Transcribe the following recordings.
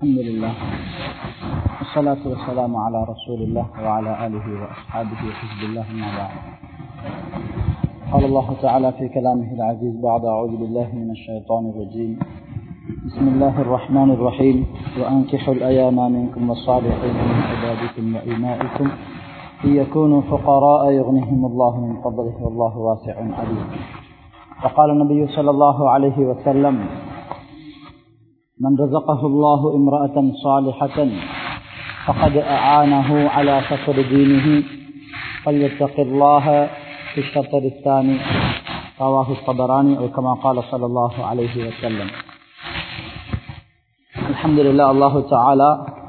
الحمد لله والصلاة والسلام على رسول الله وعلى آله وأصحابه وحزب الله ما بعد قال الله تعالى في كلامه العزيز بعد أعوذ بالله من الشيطان الرجيم بسم الله الرحمن الرحيم وأنكحوا الأيام منكم والصالحين من عبادكم وإمائكم إن يكونوا فقراء يغنهم الله من فضله والله واسع عليم وقال النبي صلى الله عليه وسلم من رزقه الله امرأة صالحة فقد أعانه على سفر دينه فليتق الله في الشطر الثاني رواه الطبراني أو كما قال صلى الله عليه وسلم الحمد لله الله تعالى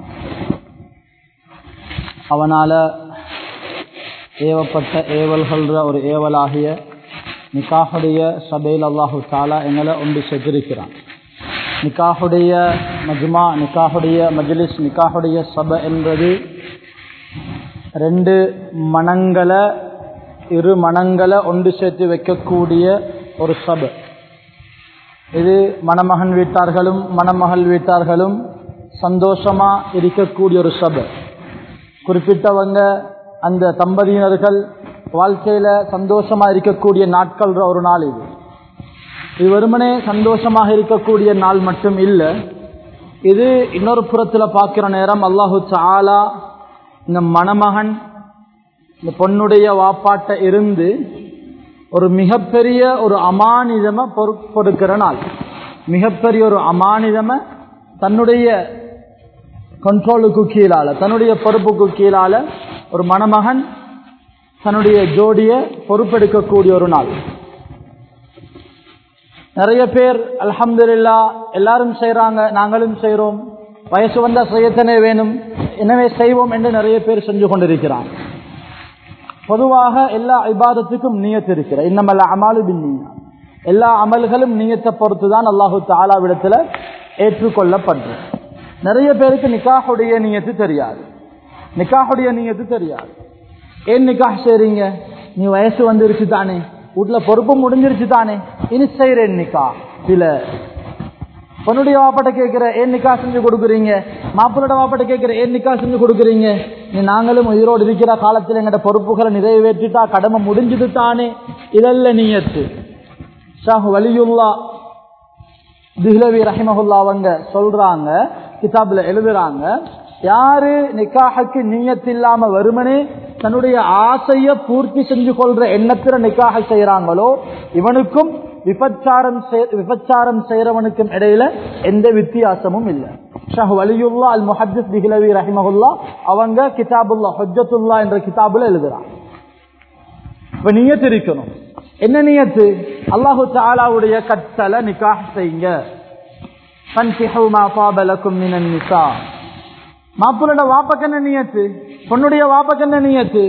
அவனால ஏவப்பட்ட ஏவல்கிற ஒரு ஏவலாகிய நிக்காஹுடைய சபையில் அல்லாஹு தாலா எங்களை ஒன்று செஞ்சிருக்கிறான் நிக்காஹுடைய மஜ்மா நிக்காஹுடைய மஜ்லிஸ் நிக்காஹுடைய சபை என்பது ரெண்டு மனங்களை இரு மனங்களை ஒன்று சேர்த்து வைக்கக்கூடிய ஒரு சபை இது மணமகன் வீட்டார்களும் மணமகள் வீட்டார்களும் சந்தோஷமா இருக்கக்கூடிய ஒரு சபை குறிப்பிட்டவங்க அந்த தம்பதியினர்கள் வாழ்க்கையில சந்தோஷமா இருக்கக்கூடிய நாட்கள் ஒரு நாள் இது இது வெறுமனே சந்தோஷமாக இருக்கக்கூடிய நாள் மட்டும் இல்லை இது இன்னொரு புறத்தில் பார்க்கிற நேரம் அல்லாஹு சாலா இந்த மணமகன் இந்த பொண்ணுடைய வாப்பாட்ட இருந்து ஒரு மிகப்பெரிய ஒரு அமானிதமை பொறுப்பெடுக்கிற நாள் மிகப்பெரிய ஒரு அமானிதமை தன்னுடைய கண்ட்ரோலுக்கு கீழால தன்னுடைய பொறுப்புக்கு கீழால ஒரு மணமகன் தன்னுடைய ஜோடியை பொறுப்பெடுக்கக்கூடிய ஒரு நாள் நிறைய பேர் அலமதுல்லா எல்லாரும் செய்யறாங்க நாங்களும் செய்யறோம் வயசு வந்தா செய்யத்தனே வேணும் எனவே செய்வோம் என்று நிறைய பேர் செஞ்சு கொண்டிருக்கிறாங்க பொதுவாக எல்லா இபாதத்துக்கும் நீயத்து இருக்கிற இன்னமல்ல அமாலு பின் எல்லா அமல்களும் நீயத்தை பொறுத்து தான் அல்லாஹு தாலாவிடத்துல ஏற்றுக்கொள்ளப்படுற நிறைய பேருக்கு நிக்காஹுடைய நீயத்து தெரியாது நிக்காஹுடைய நீயத்து தெரியாது ஏன் நிக்காஹ் செய்றீங்க நீ வயசு வந்துருச்சு தானே வீட்டுல பொறுப்பு முடிஞ்சிருச்சு தானே இனி செய்யறேன் நிக்கா சில பொண்ணுடைய வாப்பாட்ட கேட்கிற ஏன் நிக்கா செஞ்சு கொடுக்குறீங்க மாப்பிள்ளோட வாப்பாட்ட கேட்கிற ஏன் நிக்கா செஞ்சு கொடுக்குறீங்க நீ நாங்களும் உயிரோடு இருக்கிற காலத்தில் எங்கட பொறுப்புகளை நிறைவேற்றிட்டா கடமை முடிஞ்சது தானே இதல்ல நீயத்து ஷாஹ் வலியுல்லா திஹ்லவி ரஹிமஹுல்லா அவங்க சொல்றாங்க கிதாப்ல எழுதுறாங்க யாரு நிக்காஹுக்கு நீயத்து இல்லாம வருமனே தன்னுடைய ஆசைய பூர்த்தி செஞ்சு கொள்ற எண்ணத்துல நிக்காக செய்யறாங்களோ இவனுக்கும் விபச்சாரம் விபச்சாரம் செய்யறவனுக்கும் இடையில எந்த வித்தியாசமும் இல்லை ஷஹ் வலியுல்லா அல் முஹஜத் பிஹிலவி ரஹிமஹுல்லா அவங்க கிதாபுல்லா ஹொஜத்துல்லா என்ற கிதாபுல எழுதுறான் இப்ப நீயத்து இருக்கணும் என்ன நீயத்து அல்லாஹு தாலாவுடைய கட்டளை நிக்காஹ் செய்யுங்க மாப்பிள்ளோட வாப்பக்கு என்ன நீயத்து பொண்ணுடைய வாப்பக்கு என்ன நீயத்து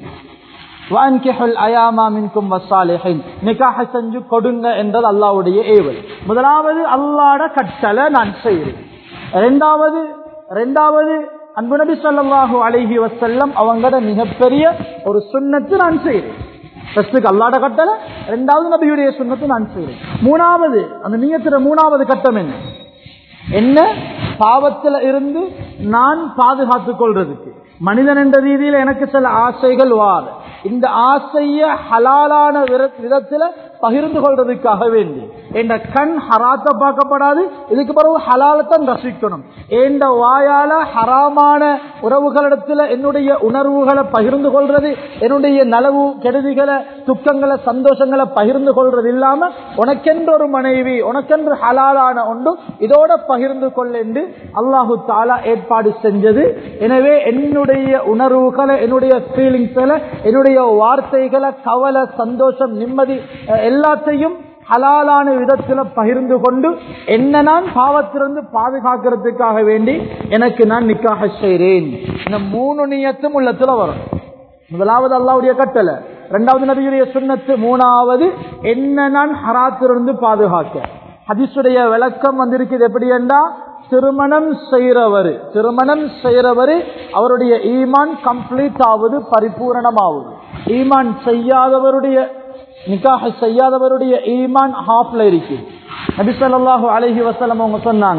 செஞ்சு கொடுங்க என்றது அல்லாவுடைய ஏவல் முதலாவது அல்லாட கட்டளை நான் செய்கிறேன் ரெண்டாவது ரெண்டாவது அன்பு நபி சொல்லாஹு அழகி வசல்லம் அவங்களோட மிகப்பெரிய ஒரு சுண்ணத்து நான் செய்கிறேன் ஃபர்ஸ்டுக்கு அல்லாட கட்டளை ரெண்டாவது நபியுடைய சுண்ணத்து நான் செய்கிறேன் மூணாவது அந்த நீயத்துல மூணாவது கட்டம் என்ன என்ன பாவத்துல இருந்து நான் பாதுகாத்துக் கொள்றதுக்கு மனிதன் என்ற ரீதியில் எனக்கு சில ஆசைகள் வார் இந்த ஆசைய ஹலாலான விதத்துல பகிர்ந்து கொள்றதுக்காக வேண்டி என்ற கண் ஹராத்த பார்க்கப்படாது இதுக்கு பிறகு ஹலாலத்தான் ரசிக்கணும் என்ற வாயால ஹராமான உறவுகளிடத்துல என்னுடைய உணர்வுகளை பகிர்ந்து கொள்றது என்னுடைய நலவு கெடுதிகளை துக்கங்களை சந்தோஷங்களை பகிர்ந்து கொள்றது இல்லாம உனக்கென்று ஒரு மனைவி உனக்கென்று ஹலாலான ஒன்று இதோட பகிர்ந்து கொள்ள என்று அல்லாஹு தாலா ஏற்பாடு செஞ்சது எனவே என்னுடைய உணர்வுகளை என்னுடைய ஃபீலிங்ஸ்களை என்னுடைய வார்த்தைகளை கவலை சந்தோஷம் நிம்மதி எல்லாத்தையும் ஹலாலான விதத்தில் பகிர்ந்து கொண்டு என்ன நான் பாவத்திலிருந்து பாதுகாக்கிறதுக்காக வேண்டி எனக்கு நான் நிக்காக செய்கிறேன் இந்த மூணு நியத்தும் உள்ளத்துல வரும் முதலாவது அல்லாவுடைய கட்டளை இரண்டாவது நபியுடைய சுண்ணத்து மூணாவது என்ன நான் ஹராத்திலிருந்து பாதுகாக்க ஹதிசுடைய விளக்கம் வந்திருக்குது எப்படி என்றா திருமணம் செய்யறவர் திருமணம் செய்யறவர் அவருடைய ஈமான் கம்ப்ளீட் ஆவது பரிபூரணமாவது ஈமான் செய்யாதவருடைய நிக்காக செய்யாதவருடைய ஈமான் ஹாஃப்ல இருக்கு நபி ஸல்லல்லாஹு அலைஹி வஸல்லம் அவங்க சொன்னாங்க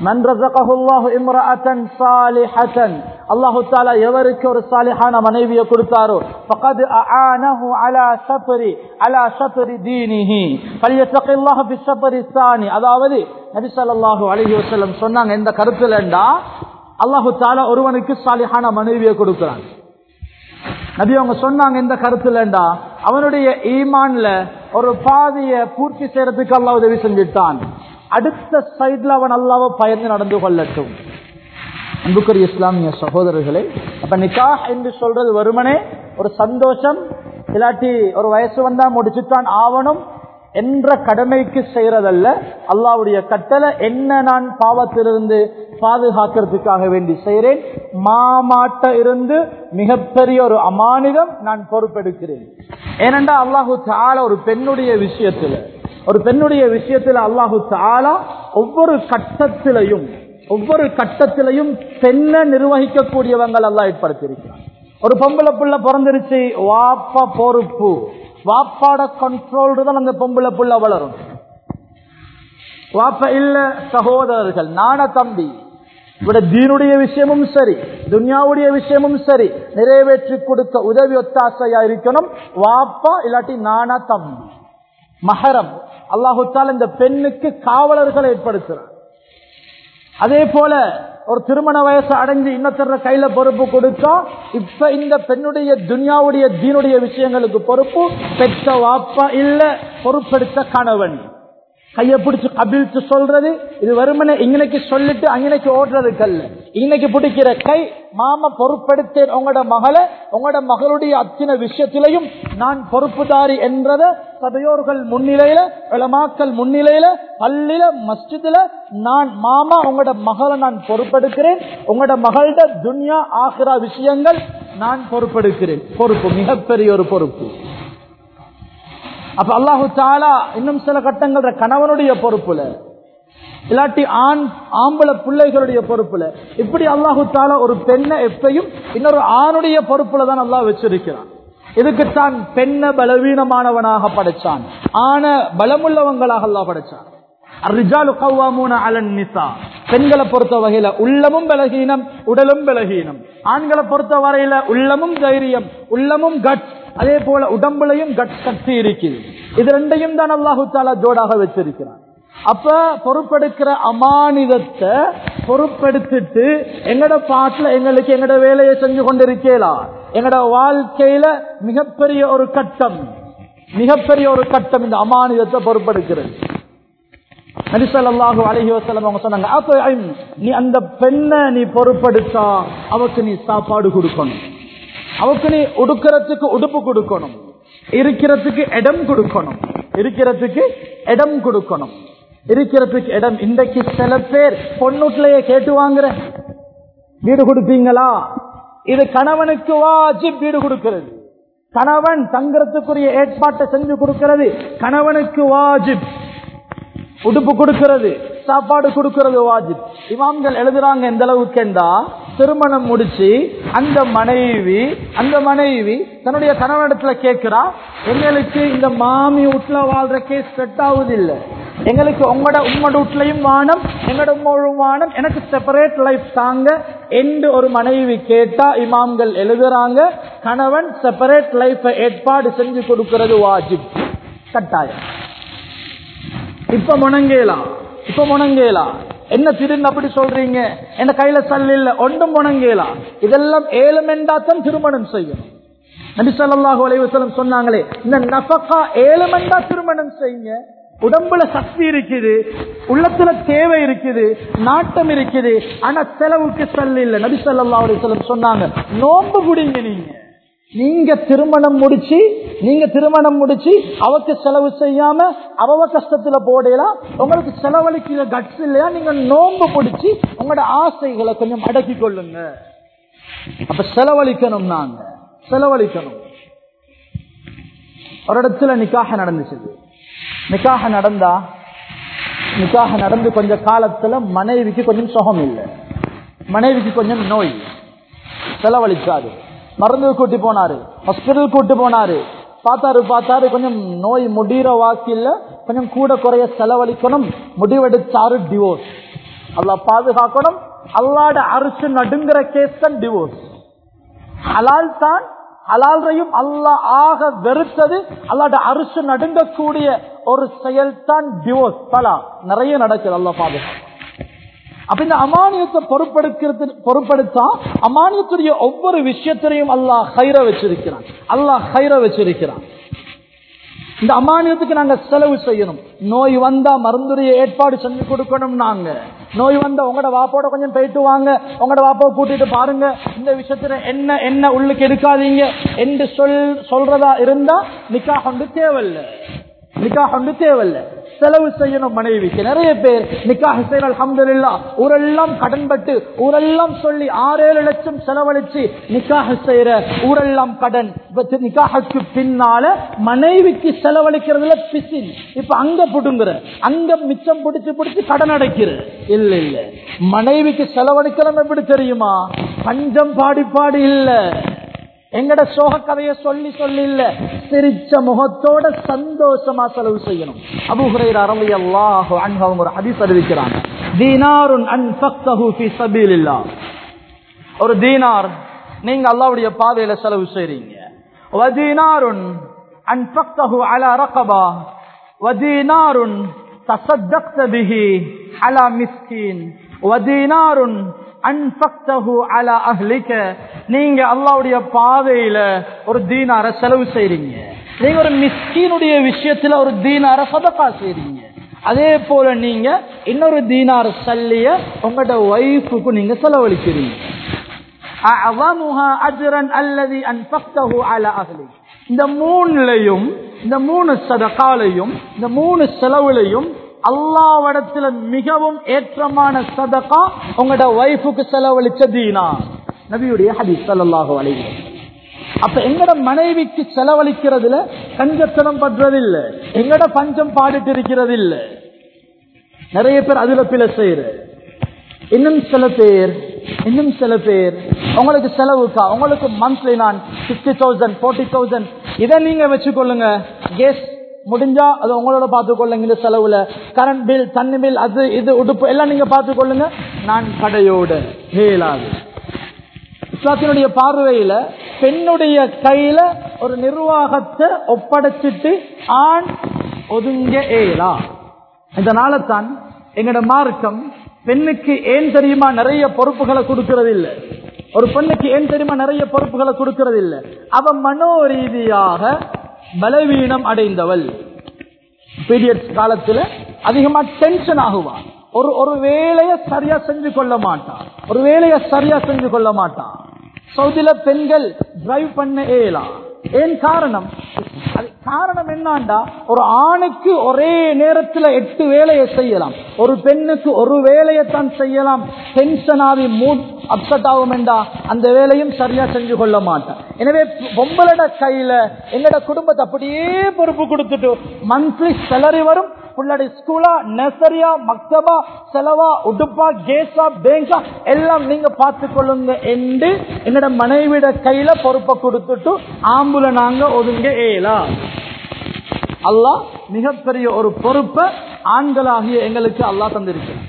மன் ரஸகஹுல்லாஹு இம்ரஅத்தன் சாலிஹத்தன் அல்லாஹ் தஆலா எவருக்கு ஒரு சாலிஹான மனைவியை கொடுத்தாரோ ஃபகத் அஆனஹு அலா ஷத்ரி அலா ஷத்ரி தீனிஹி ஃபல்யத்தகில்லாஹ ஃபி ஷத்ரி ஸானி அதாவது நபி ஸல்லல்லாஹு அலைஹி வஸல்லம் சொன்னாங்க இந்த கருத்துலண்டா அல்லாஹ் தஆலா ஒருவனுக்கு சாலிஹான மனைவியை கொடுக்கிறான் நபி அவங்க சொன்னாங்க இந்த கருத்துலண்டா அவனுடைய ஈமான்ல ஒரு பாதையை பூர்த்தி செய்யறதுக்கு அல்லாஹ் உதவி செஞ்சுட்டான் அடுத்த சைட்ல அவன் அல்லாவை பயந்து நடந்து கொள்ளட்டும் அன்புக்குரிய இஸ்லாமிய சகோதரர்களே அப்ப நிக்கா என்று சொல்றது வருமனே ஒரு சந்தோஷம் இல்லாட்டி ஒரு வயசு வந்தா முடிச்சுத்தான் ஆவணும் என்ற கடமைக்கு செய்யறதல்ல அல்லாவுடைய கட்டளை என்ன நான் பாவத்திலிருந்து பாதுகாக்கிறதுக்காக வேண்டி செய்கிறேன் மாமாட்ட இருந்து மிகப்பெரிய ஒரு அமானிதம் நான் பொறுப்பெடுக்கிறேன் ஏனென்றா அல்லாஹு தால ஒரு பெண்ணுடைய விஷயத்துல ஒரு பெண்ணுடைய விஷயத்துல அல்லாஹு தாலா ஒவ்வொரு கட்டத்திலையும் ஒவ்வொரு கட்டத்திலையும் பெண்ணை நிர்வகிக்கக்கூடியவங்கள் எல்லாம் ஏற்படுத்தியிருக்கிறான் ஒரு பொம்பளை புள்ள பிறந்துருச்சு வாப்பா பொறுப்பு வாப்பாட கண்ட்ரோல் தான் அந்த பொம்பளை புள்ள வளரும் வாப்ப இல்ல சகோதரர்கள் நான தம்பி இவட தீனுடைய விஷயமும் சரி துன்யாவுடைய விஷயமும் சரி நிறைவேற்றி கொடுக்க உதவி ஒத்தாசையா இருக்கணும் வாப்பா இல்லாட்டி நானா தம்பி மஹரம் அல்லாஹுத்தால் இந்த பெண்ணுக்கு காவலர்களை ஏற்படுத்துறார் அதே போல ஒரு திருமண வயசு அடைஞ்சு இன்னொருத்தர கையில பொறுப்பு கொடுத்தா இப்ப இந்த பெண்ணுடைய துன்யாவுடைய தீனுடைய விஷயங்களுக்கு பொறுப்பு பெற்ற வாப்பா இல்ல பொறுப்பெடுத்த கணவன் கைய பிடிச்சு கபிழ்த்து சொல்றது இது வருமனை இங்கனைக்கு சொல்லிட்டு அங்கனைக்கு ஓடுறதுக்கல்ல இன்னைக்கு பிடிக்கிற கை மாமா பொறுப்பெடுத்தேன் உங்களோட மகளை உங்களோட மகளுடைய அத்தனை விஷயத்திலையும் நான் பொறுப்புதாரி என்றத சபையோர்கள் முன்னிலையில இளமாக்கல் முன்னிலையில பள்ளியில மஸ்ஜிதுல நான் மாமா உங்களோட மகளை நான் பொறுப்பெடுக்கிறேன் உங்களோட மகளோட துன்யா ஆகிற விஷயங்கள் நான் பொறுப்பெடுக்கிறேன் பொறுப்பு மிகப்பெரிய ஒரு பொறுப்பு அப்ப அல்லாஹு தாலா இன்னும் சில கட்டங்கள கணவனுடைய பொறுப்புல இல்லாட்டி ஆண் ஆம்பளை பிள்ளைகளுடைய பொறுப்புல இப்படி அல்லாஹு தாலா ஒரு பெண்ணை எப்பையும் இன்னொரு ஆணுடைய பொறுப்புல தான் அல்லாஹ் வச்சிருக்கிறான் இதுக்குத்தான் பெண்ணை பலவீனமானவனாக படைச்சான் ஆன பலமுள்ளவங்களாக அல்லாஹ் படைச்சான் பெண்களை பொறுத்த வகையில உள்ளமும் பலகீனம் உடலும் பலகீனம் ஆண்களை பொறுத்த வரையில உள்ளமும் தைரியம் உள்ளமும் கட் அதே போல உடம்புலையும் கட் சக்தி இருக்குது இது ரெண்டையும் தான் அல்லாஹு தாலா ஜோடாக வச்சிருக்கிறான் அப்ப பொறுப்பெடுக்கிற அமானிதத்தை பொறுப்பெடுத்துட்டு எங்கட பாட்டுல எங்களுக்கு எங்கட வேலையை செஞ்சு கொண்டிருக்கலாம் எங்கட வாழ்க்கையில மிகப்பெரிய ஒரு கட்டம் மிகப்பெரிய ஒரு கட்டம் இந்த அமானிதத்தை பொறுப்பெடுக்கிறது நரிசல்லாஹு அலஹி வசலம் அவங்க சொன்னாங்க அப்ப நீ அந்த பெண்ணை நீ பொறுப்படுத்தா அவக்கு நீ சாப்பாடு கொடுக்கணும் அவக்கு நீ உடுக்கிறதுக்கு உடுப்பு கொடுக்கணும் இருக்கிறதுக்கு இடம் கொடுக்கணும் இருக்கிறதுக்கு இடம் கொடுக்கணும் இருக்கிறதுக்கு இடம் இன்றைக்கு சில பேர் பொண்ணுட்லயே கேட்டு வாங்குற வீடு கொடுப்பீங்களா இது கணவனுக்கு வாஜிப் வீடு கொடுக்கிறது கணவன் தங்குறதுக்குரிய ஏற்பாட்டை செஞ்சு கொடுக்கிறது கணவனுக்கு வாஜிப் உடுப்பு கொடுக்கிறது சாப்பாடு கொடுக்கிறது வாஜிப் இமாம்கள் எழுதுறாங்க எந்த அளவுக்கு என்றா திருமணம் முடிச்சு அந்த மனைவி அந்த மனைவி தன்னுடைய கணவனிடத்துல கேட்கிறா எங்களுக்கு இந்த மாமி வீட்டுல வாழ்ற கேஸ் செட் ஆகுது இல்ல எங்களுக்கு உங்களோட உங்களோட வீட்லயும் வானம் எங்களோட உங்களோட வானம் எனக்கு செப்பரேட் லைஃப் தாங்க என்று ஒரு மனைவி கேட்டா இமாம்கள் எழுதுறாங்க கணவன் செப்பரேட் லைஃப் ஏற்பாடு செஞ்சு கொடுக்கிறது வாஜிப் கட்டாயம் இப்ப முணங்கேலாம் இப்ப முணங்கேலாம் என்ன திடீர்னு அப்படி சொல்றீங்க என்ன கையில சல்ல இல்ல ஒன்றும் முணங்கேலாம் இதெல்லாம் ஏழுமெண்டா தான் திருமணம் செய்யணும் நபி ஸல்லல்லாஹு அலைஹி வஸல்லம் சொன்னாங்களே இந்த நஃபகா ஏழுமெண்டா திருமணம் செய்யுங்க உடம்புல சக்தி இருக்குது உள்ளத்துல தேவை இருக்குது நாட்டம் இருக்குது ஆனா செலவுக்கு சல் இல்ல நபி ஸல்லல்லாஹு அலைஹி வஸல்லம் சொன்னாங்க நோன்பு குடிங்க நீங்க நீங்க திருமணம் முடிச்சு நீங்க திருமணம் முடிச்சு அவக்கு செலவு செய்யாம அவ கஷ்டத்துல போடலாம் உங்களுக்கு செலவழிக்கிற கட்ஸ் இல்லையா நீங்க நோன்பு பிடிச்சி உங்களோட ஆசைகளை கொஞ்சம் அடக்கி கொள்ளுங்க அப்ப செலவழிக்கணும் நாங்க செலவழிக்கணும் ஒரு இடத்துல நிக்காக நடந்துச்சு நிக்காக நடந்தா நிக்காக நடந்து கொஞ்ச காலத்துல மனைவிக்கு கொஞ்சம் சுகம் இல்லை மனைவிக்கு கொஞ்சம் நோய் செலவழிச்சாரு மருந்து கூட்டி போனாரு ஹாஸ்பிட்டல் கூட்டி போனாரு பார்த்தாரு பார்த்தாரு கொஞ்சம் நோய் முடிகிற வாக்கில் கொஞ்சம் கூட குறைய செலவழிக்கணும் முடிவெடுத்தாரு டிவோர்ஸ் அல்லாஹ் பாதுகாக்கணும் அல்லாட அரசு நடுங்கிற கேஸ் தான் டிவோர்ஸ் ஹலால் தான் ஹலால்றையும் அல்லாஹ் ஆக வெறுத்தது அல்லாட அரசு நடுங்கக்கூடிய ஒரு செயல் தான் டிவோர்ஸ் பலா நிறைய நடக்குது அல்லாஹ் பாதுகாக்கும் அப்ப இந்த அமானியத்தை பொறுப்படுக்கிறது பொறுப்படுத்தா அமானியத்துடைய ஒவ்வொரு விஷயத்திலையும் அல்லாஹ் ஹைர வச்சிருக்கிறான் அல்லாஹ் ஹைர வச்சிருக்கிறான் இந்த அமானியத்துக்கு நாங்க செலவு செய்யணும் நோய் வந்தா மருந்துடைய ஏற்பாடு செஞ்சு கொடுக்கணும் நாங்க நோய் வந்தா உங்களோட வாப்போட கொஞ்சம் போயிட்டு வாங்க உங்களோட வாப்பாவை கூட்டிட்டு பாருங்க இந்த விஷயத்துல என்ன என்ன உள்ளுக்கு எடுக்காதீங்க என்று சொல் சொல்றதா இருந்தா நிக்கா கொண்டு தேவையில்லை நிக்கா கொண்டு தேவையில்லை செலவு செய்யணும் மனைவிக்கு நிறைய பேர் நிக்காஹ் செய்யணும் அல்ஹம்துலில்லா ஊரெல்லாம் கடன் பட்டு ஊரெல்லாம் சொல்லி ஆறேழு லட்சம் செலவழிச்சு நிக்காஹ் செய்யற ஊரெல்லாம் கடன் இப்ப நிக்காஹுக்கு பின்னால மனைவிக்கு செலவழிக்கிறதுல பிசின் இப்ப அங்க புடுங்குற அங்க மிச்சம் பிடிச்சு பிடிச்சு கடன் அடைக்கிற இல்ல இல்ல மனைவிக்கு செலவழிக்கணும் எப்படி தெரியுமா பஞ்சம் பாடி பாடி இல்ல எங்கட சோக கதையை சொல்லி சொல்லி இல்ல சிரிச்ச முகத்தோட சந்தோஷமா செலவு செய்யணும் அபுஹுரையர் அரவி அல்லாஹ் அவங்க ஒரு ஹதீஸ் அறிவிக்கிறாங்க தீனாருன் அன்ஃபக்தஹு ஃபீ சபீலில்லாஹ் ஒரு தீனார் நீங்க அல்லாஹ்வுடைய பாதையில செலவு செய்றீங்க வதீனாருன் அன்ஃபக்தஹு அலா ரகபா வதீனாருன் تصدقت به على مسكين ودينار அன்பக்தஹு அலா அஹ்லிக நீங்க அல்லாவுடைய பாதையில ஒரு தீனார செலவு செய்றீங்க நீங்க ஒரு மிஸ்கீனுடைய விஷயத்துல ஒரு தீனார சதக்கா செய்றீங்க அதே போல நீங்க இன்னொரு தீனார் சல்லிய உங்களோட ஒய்ஃபுக்கு நீங்க செலவழிக்கிறீங்க அஅظمها اجرا الذي انفقته على اهلك இந்த மூணுலையும் இந்த மூணு சதகாலையும் இந்த மூணு செலவுலையும் அல்லாவிடத்துல மிகவும் ஏற்றமான சதகா உங்களோட ஒய்ஃபுக்கு செலவழிச்ச தீனா நபியுடைய ஹதீஸ் ஸல்லல்லாஹு அலைஹி அப்ப எங்கட மனைவிக்கு செலவழிக்கிறதுல கஞ்சத்தனம் பண்றது இல்ல எங்கட பஞ்சம் பாடிட்டு இருக்கிறது இல்ல நிறைய பேர் அதுல பிழை செய்யற இன்னும் சில பேர் இன்னும் சில பேர் உங்களுக்கு செலவுக்கா உங்களுக்கு மந்த்லி நான் சிக்ஸ்டி தௌசண்ட் ஃபோர்ட்டி தௌசண்ட் இதை நீங்க வச்சுக்கொள்ளுங்க கேஸ் முடிஞ்சா அது உங்களோட பார்த்துக்கொள்ளுங்க இந்த செலவுல கரண்ட் பில் தண்ணி பில் அது இது உடுப்பு எல்லாம் நீங்க பார்த்துக்கொள்ளுங்க நான் கடையோடு மேலாது இஸ்லாத்தினுடைய பார்வையில பெண்ணுடைய கையில ஒரு நிர்வாகத்தை ஒப்படைச்சிட்டு ஆண் ஒதுங்க ஏலா இதனால தான் எங்கட மார்க்கம் பெண்ணுக்கு ஏன் தெரியுமா நிறைய பொறுப்புகளை கொடுக்கறது இல்ல ஒரு பெண்ணுக்கு ஏன் தெரியுமா நிறைய பொறுப்புகளை கொடுக்கறது இல்ல அவ மனோ ரீதியாக பலவீனம் அடைந்தவள் பீரியட்ஸ் காலத்துல அதிகமா டென்ஷன் ஆகுவா ஒரு ஒரு வேலையை சரியா செஞ்சு கொள்ள மாட்டான் ஒரு வேலையை சரியா செஞ்சு கொள்ள மாட்டான் சவுதியில பெண்கள் டிரைவ் பண்ண ஏலாம் ஏன் காரணம் அது காரணம் என்னண்டா ஒரு ஆணுக்கு ஒரே நேரத்துல எட்டு வேலையை செய்யலாம் ஒரு பெண்ணுக்கு ஒரு வேலையை தான் செய்யலாம் டென்ஷன் ஆகி மூட் அப்செட் ஆகும் என்றா அந்த வேலையும் சரியா செஞ்சு கொள்ள மாட்டான் எனவே பொம்பளோட கையில எங்கட குடும்பத்தை அப்படியே பொறுப்பு கொடுத்துட்டு மந்த்லி சேலரி வரும் புள்ளடி ஸ்கூலா நர்சரியா மக்தபா செலவா உடுப்பா கேஸா பேங்கா எல்லாம் நீங்க பார்த்து கொள்ளுங்க என்று என்னோட மனைவிட கையில பொறுப்பை கொடுத்துட்டு ஆம்புல நாங்க ஒதுங்க ஏலா அல்லாஹ் மிகப்பெரிய ஒரு பொறுப்பை ஆண்களாகிய எங்களுக்கு அல்லாஹ் தந்திருக்கிறார்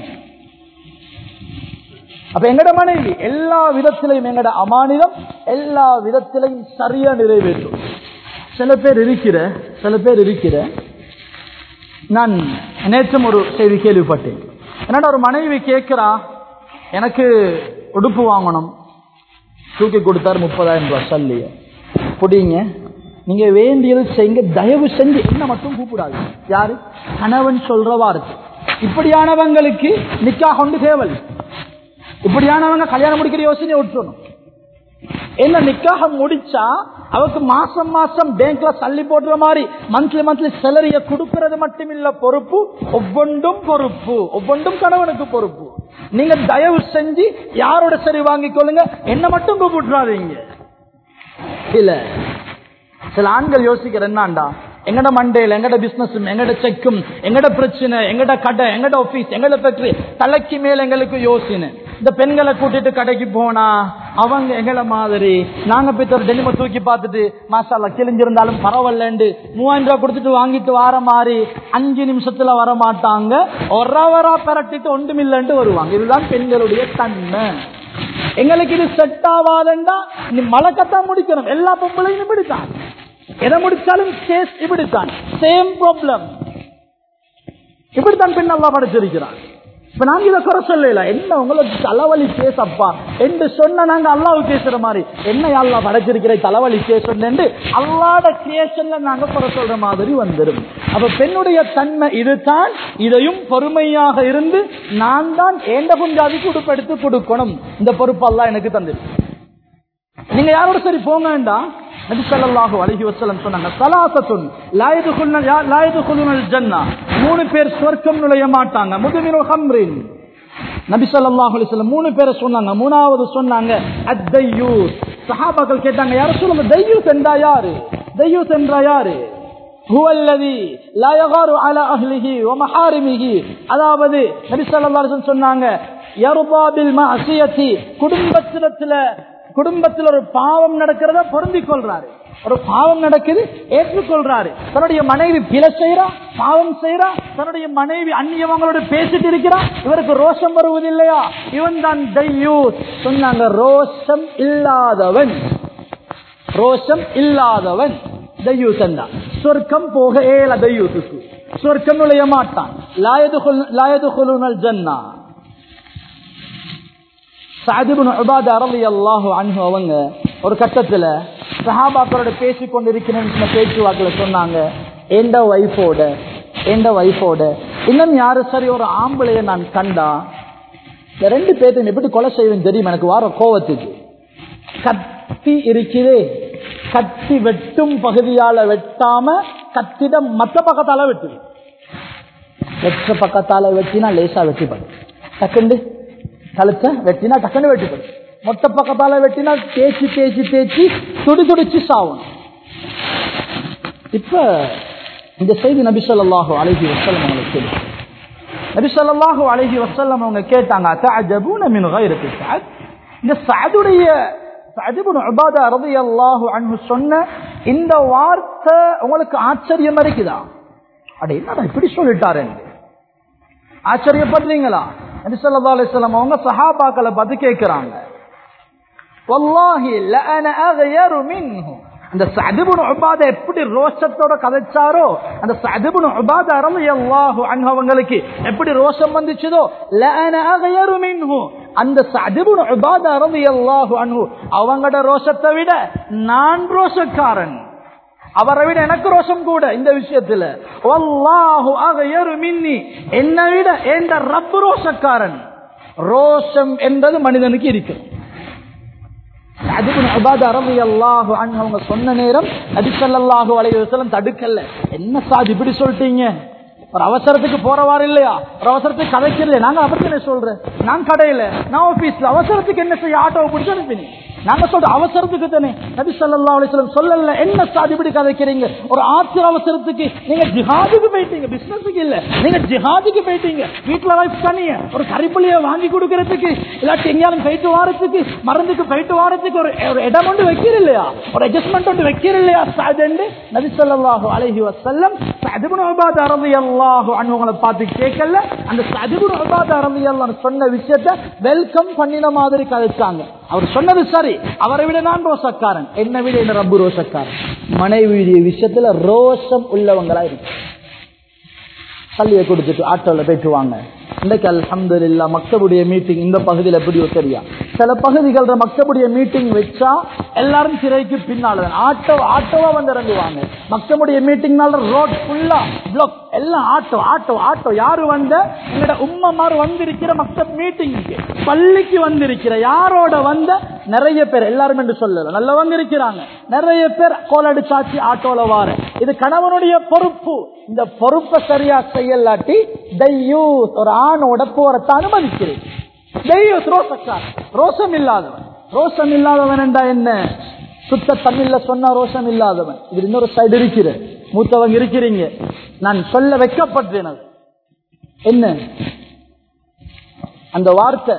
அப்ப எங்கட மனைவி எல்லா விதத்திலையும் எங்கட அமானிதம் எல்லா விதத்திலையும் சரியா நிறைவேற்றும் சில பேர் இருக்கிற சில பேர் இருக்கிற நான் நேற்றும் ஒரு செய்தி கேள்விப்பட்டேன் என்னடா ஒரு மனைவி கேட்கிறா எனக்கு உடுப்பு வாங்கணும் தூக்கி கொடுத்தாரு முப்பதாயிரம் ரூபாய் சல்லிய புடிங்க நீங்க வேண்டியது செய்யுங்க தயவு செஞ்சு என்ன மட்டும் கூப்பிடாது யாரு கணவன் சொல்றவா இருக்கு இப்படியானவங்களுக்கு நிக்கா கொண்டு தேவல் இப்படியானவங்க கல்யாணம் முடிக்கிற யோசனை விட்டுறணும் என்ன நிக்காக முடிச்சா அவருக்கு மாசம் மாசம் பேங்க்ல தள்ளி போடுற மாதிரி மந்த்லி மந்த்லி சேலரிய கொடுக்கறது மட்டும் இல்ல பொறுப்பு ஒவ்வொன்றும் பொறுப்பு ஒவ்வொன்றும் கணவனுக்கு பொறுப்பு நீங்க தயவு செஞ்சு யாரோட சரி வாங்கிக் கொள்ளுங்க என்ன மட்டும் கூப்பிட்டுறாதீங்க இல்ல சில ஆண்கள் யோசிக்கிற என்னண்டா எங்கட மண்டேல எங்கட பிசினஸ் எங்கட செக்கும் எங்கட பிரச்சனை எங்கட கடை எங்கட ஆபீஸ் எங்கட ஃபேக்டரி தலைக்கு மேல எங்களுக்கு யோசனை இந்த பெண்களை கூட்டிட்டு கடைக்கு போனா அவங்க எங்களை மாதிரி நாங்க போய் ஒரு டெனிம தூக்கி பார்த்துட்டு மாசாலா கிழிஞ்சிருந்தாலும் பரவாயில்லண்டு மூவாயிரம் ரூபாய் கொடுத்துட்டு வாங்கிட்டு வர மாதிரி அஞ்சு நிமிஷத்துல வர மாட்டாங்க ஒரவரா பெரட்டிட்டு ஒன்றுமில்லன்ட்டு வருவாங்க இதுதான் பெண்களுடைய தன்மை எங்களுக்கு இது செட் ஆகாதண்டா நீ மழக்கத்தான் முடிக்கணும் எல்லா பொம்பளையும் இப்படித்தான் எதை முடிச்சாலும் கேஸ் இப்படித்தான் சேம் ப்ராப்ளம் இப்படித்தான் பெண் அல்லா படைச்சிருக்கிறான் இப்ப நாங்க இதை குறை சொல்லல என்ன உங்களுக்கு தலைவலி கேஸ் அப்பா என்று சொன்ன நாங்க அல்லாவு பேசுற மாதிரி என்ன அல்லா படைச்சிருக்கிற தலைவலி கேஸ் என்று அல்லாட கிரியேஷன்ல நாங்க குறை சொல்ற மாதிரி வந்துடும் அப்ப பெண்ணுடைய தன்மை இதுதான் இதையும் பொறுமையாக இருந்து நான் தான் ஏண்ட குஞ்சாதிக்கு உடுப்படுத்தி கொடுக்கணும் இந்த பொறுப்பு அல்லா எனக்கு தந்திருக்கு நீங்க யாரோட சரி போங்க வேண்டாம் நபி ஸல்லல்லாஹு அலைஹி வஸல்லம் சொன்னாங்க ஸலாசத்துன் லா யதுகுல்ன லா யதுகுலுனல் ஜன்னah மூணு பேர் சொர்க்கம் நுழைய மாட்டாங்க முதுமினு ஹம்ரின் நபி ஸல்லல்லாஹு அலைஹி வஸல்லம் மூணு பேரை சொன்னாங்க மூணாவது சொன்னாங்க அத்தையூஸ் சஹாபாக்கள் கேட்டாங்க யார சொல்லுங்க தையூஸ் என்றா யாரு தையூஸ் என்றா யாரு ஹுவல்லதி லா யகாரு அலா அஹ்லிஹி வ மஹாரிமிஹி அதாவது நபி ஸல்லல்லாஹு அலைஹி வஸல்லம் சொன்னாங்க யர்பா பில் மஅசியத்தி குடும்பத்தினத்துல குடும்பத்தில் ஒரு பாவம் நடக்கிறத பொருந்திக் கொள்றாரு ஒரு பாவம் நடக்குது ஏற்றுக்கொள்றாரு தன்னுடைய மனைவி பிழை செய்யறா பாவம் செய்யறா தன்னுடைய மனைவி அந்நியவங்களோட பேசிட்டு இருக்கிறா இவருக்கு ரோஷம் வருவதில்லையா இவன் தான் தையூஸ் சொன்னாங்க ரோஷம் இல்லாதவன் ரோஷம் இல்லாதவன் தையூசன் தான் சொர்க்கம் போக ஏல தையூசுக்கு சொர்க்கம் நுழைய மாட்டான் லாயது கொலுனல் ஜன்னா சாதிபுன் உபாத அரளி அல்லாஹு அன்ஹு அவங்க ஒரு கட்டத்துல சஹாபாக்களோட பேசி கொண்டிருக்கிறேன்னு பேச்சுவாக்கில் சொன்னாங்க எந்த ஒய்ஃபோட எந்த ஒய்ஃபோட இன்னும் யாரு சரி ஒரு ஆம்பளைய நான் கண்டா இந்த ரெண்டு பேர்த்தையும் எப்படி கொலை செய்வேன் தெரியும் எனக்கு வார கோவத்துக்கு கத்தி இருக்குதே கத்தி வெட்டும் பகுதியால வெட்டாம கத்திடம் மற்ற பக்கத்தால வெட்டுது வெற்ற பக்கத்தால வெட்டினா லேசா வெட்டிப்படும் டக்குண்டு கழுத்தை வெட்டினா டக்குன்னு வெட்டிப்படும் மொத்த பக்கத்தால வெட்டினா தேய்ச்சி தேய்ச்சி தேய்ச்சி துடி துடிச்சு சாவும் இப்ப இந்த செய்தி நபி சொல்லாஹு அழகி வசல்லம் அவங்களுக்கு தெரியும் நபி சொல்லாஹு அழகி வசல்லம் அவங்க கேட்டாங்க அத்தஅஜபூன மின் கைருக்கு சாத் இந்த சாதுடைய சொன்ன இந்த வார்த்தை உங்களுக்கு ஆச்சரியம் இருக்குதா அட என்னடா இப்படி சொல்லிட்டாரு ஆச்சரியப்படுறீங்களா நபிசல்லா அலிஸ்லாம் அவங்க சஹாபாக்களை பார்த்து கேட்கிறாங்க அந்த சதுபுன் உபாத எப்படி ரோஷத்தோட கதைச்சாரோ அந்த சதுபுன் உபாத அறந்து எல்லாஹு அவங்களுக்கு எப்படி ரோஷம் வந்துச்சுதோ அந்த சதுபுன் உபாத அறந்து எல்லாஹு அன்ஹு அவங்களோட ரோஷத்தை விட நான் ரோஷக்காரன் அவரை விட எனக்கு ரோஷம் கூட இந்த விஷயத்துல மின்னி என்னை விட எந்த ரப்பு ரோஷக்காரன் ரோஷம் என்பது மனிதனுக்கு இருக்கு அவங்க சொன்ன நேரம் நபிசல்லாஹு அலைவசலம் தடுக்கல என்ன சாதி இப்படி சொல்லிட்டீங்க ஒரு அவசரத்துக்கு போறவாறு இல்லையா ஒரு அவசரத்துக்கு கதைக்கு இல்லையா நாங்க அப்படி சொல்றேன் நான் கடையில நான் ஆபீஸ்ல அவசரத்துக்கு என்ன செய்ய ஆட்டோவை பிடிச்சு அனுப்பினேன் நாங்க சொல்ற அவசரத்துக்கு தானே நபி சல்லா அலிஸ்லம் சொல்லல என்ன சாதி இப்படி கதைக்கிறீங்க ஒரு ஆத்திர அவசரத்துக்கு நீங்க ஜிஹாதுக்கு போயிட்டீங்க பிசினஸுக்கு இல்ல நீங்க ஜிஹாதுக்கு போயிட்டீங்க வீட்டுல வைஃப் தனிய ஒரு கறிப்புளிய வாங்கி கொடுக்கறதுக்கு இல்லாட்டி எங்கேயாலும் போயிட்டு வாரத்துக்கு மருந்துக்கு போயிட்டு வாரத்துக்கு ஒரு ஒரு இடம் ஒன்று வைக்கிற இல்லையா ஒரு அட்ஜஸ்ட்மெண்ட் ஒன்று வைக்கிற இல்லையா சாதண்டு நபி சொல்லாஹு அலஹி வசல்லம் சதுபுன் உபாத அரபி அல்லாஹு அனுவங்களை பார்த்து கேட்கல அந்த சதுபுன் உபாத அரபி அல்லாஹ் சொன்ன விஷயத்த வெல்கம் பண்ணின மாதிரி கதைச்சாங்க அவர் சொன்னது சரி அவரை விட நான் ரோஷக்காரன் என்னை விட என்ன ரப்பு ரோஷக்காரன் மனைவியுடைய விஷயத்துல ரோஷம் உள்ளவங்களா இருக்கு கல்வியை கொடுத்துட்டு ஆட்டோல போயிட்டு வாங்க இன்றைக்கு அலமது இல்லா மக்தபுடைய மீட்டிங் இந்த பகுதியில் எப்படியோ தெரியா சில பகுதிகள மக்தபுடைய மீட்டிங் வச்சா எல்லாரும் சிறைக்கு பின்னால ஆட்டோ ஆட்டோவா வந்து இறங்குவாங்க மக்தபுடைய மீட்டிங்னால ரோட் ஃபுல்லா பிளாக் எல்லாம் ஆட்டோ ஆட்டோ ஆட்டோ யாரு வந்த எங்கட உம்மமார் வந்திருக்கிற மக்தப் மீட்டிங்க்கு பள்ளிக்கு வந்திருக்கிற யாரோட வந்த நிறைய பேர் எல்லாரும் என்று சொல்லல நல்லவங்க இருக்கிறாங்க நிறைய பேர் கோல் அடிச்சாச்சு ஆட்டோல வார இது கணவனுடைய பொறுப்பு இந்த பொறுப்பை சரியா செய்யலாட்டி தையூஸ் ஒரு ஆணோட போறத அனுமதிக்கிறேன் தையூஸ் ரோசக்கார் ரோசம் இல்லாதவன் ரோசம் இல்லாதவன் என்றா என்ன சுத்த தமிழ்ல சொன்ன ரோஷம் இல்லாதவன் இது இன்னொரு சைடு இருக்கிற மூத்தவங்க இருக்கிறீங்க நான் சொல்ல வைக்கப்பட்டேன் அது என்ன அந்த வார்த்தை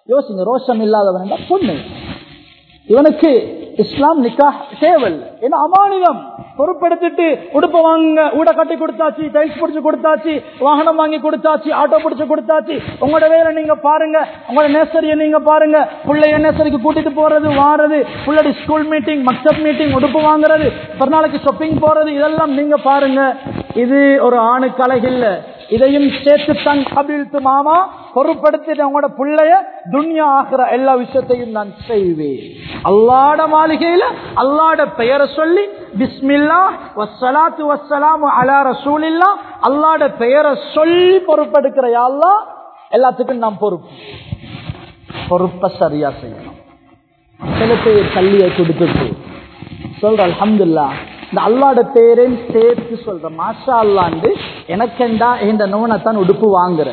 யோசிங்க ரோஷம் இல்லாதவன் என்றா பொண்ணு இவனுக்கு இஸ்லாம் நிக்கா தேவல் ஏன்னா அமானிதம் பொறுப்படுத்திட்டு உடுப்ப வாங்க ஊட கட்டி கொடுத்தாச்சு டைல்ஸ் பிடிச்சு கொடுத்தாச்சு வாகனம் வாங்கி கொடுத்தாச்சு ஆட்டோ பிடிச்சு கொடுத்தாச்சு உங்களோட வேலை நீங்க பாருங்க உங்களோட நேசரியை நீங்க பாருங்க பிள்ளைய நேசரிக்கு கூட்டிட்டு போறது வாரது பிள்ளடி ஸ்கூல் மீட்டிங் மக்சப் மீட்டிங் உடுப்பு வாங்குறது பிறநாளைக்கு ஷாப்பிங் போறது இதெல்லாம் நீங்க பாருங்க இது ஒரு ஆணுக்கு அழகில்ல இதையும் சேர்த்துத்தான் கபிழ்த்து மாமா பொறுப்படுத்திட்டு அவங்களோட பிள்ளைய துன்யா ஆகிற எல்லா விஷயத்தையும் நான் செய்வேன் அல்லாட மாளிகையில அல்லாட பெயரை சொல்லி பிஸ்மில்லா வசலாத்து வசலாம் அலா ரசூலில்லா அல்லாட பெயரை சொல்லி பொறுப்பெடுக்கிற யாழ்லா எல்லாத்துக்கும் நாம் பொறுப்பு பொறுப்பை சரியா செய்யணும் சில பேர் கல்லியை கொடுத்துட்டு சொல்ற அல்ஹம்துல்லா இந்த அல்லாட பேரையும் சேர்த்து சொல்ற மாஷா அல்லாண்டு எனக்கெண்டா இந்த நோனைத்தான் உடுப்பு வாங்குற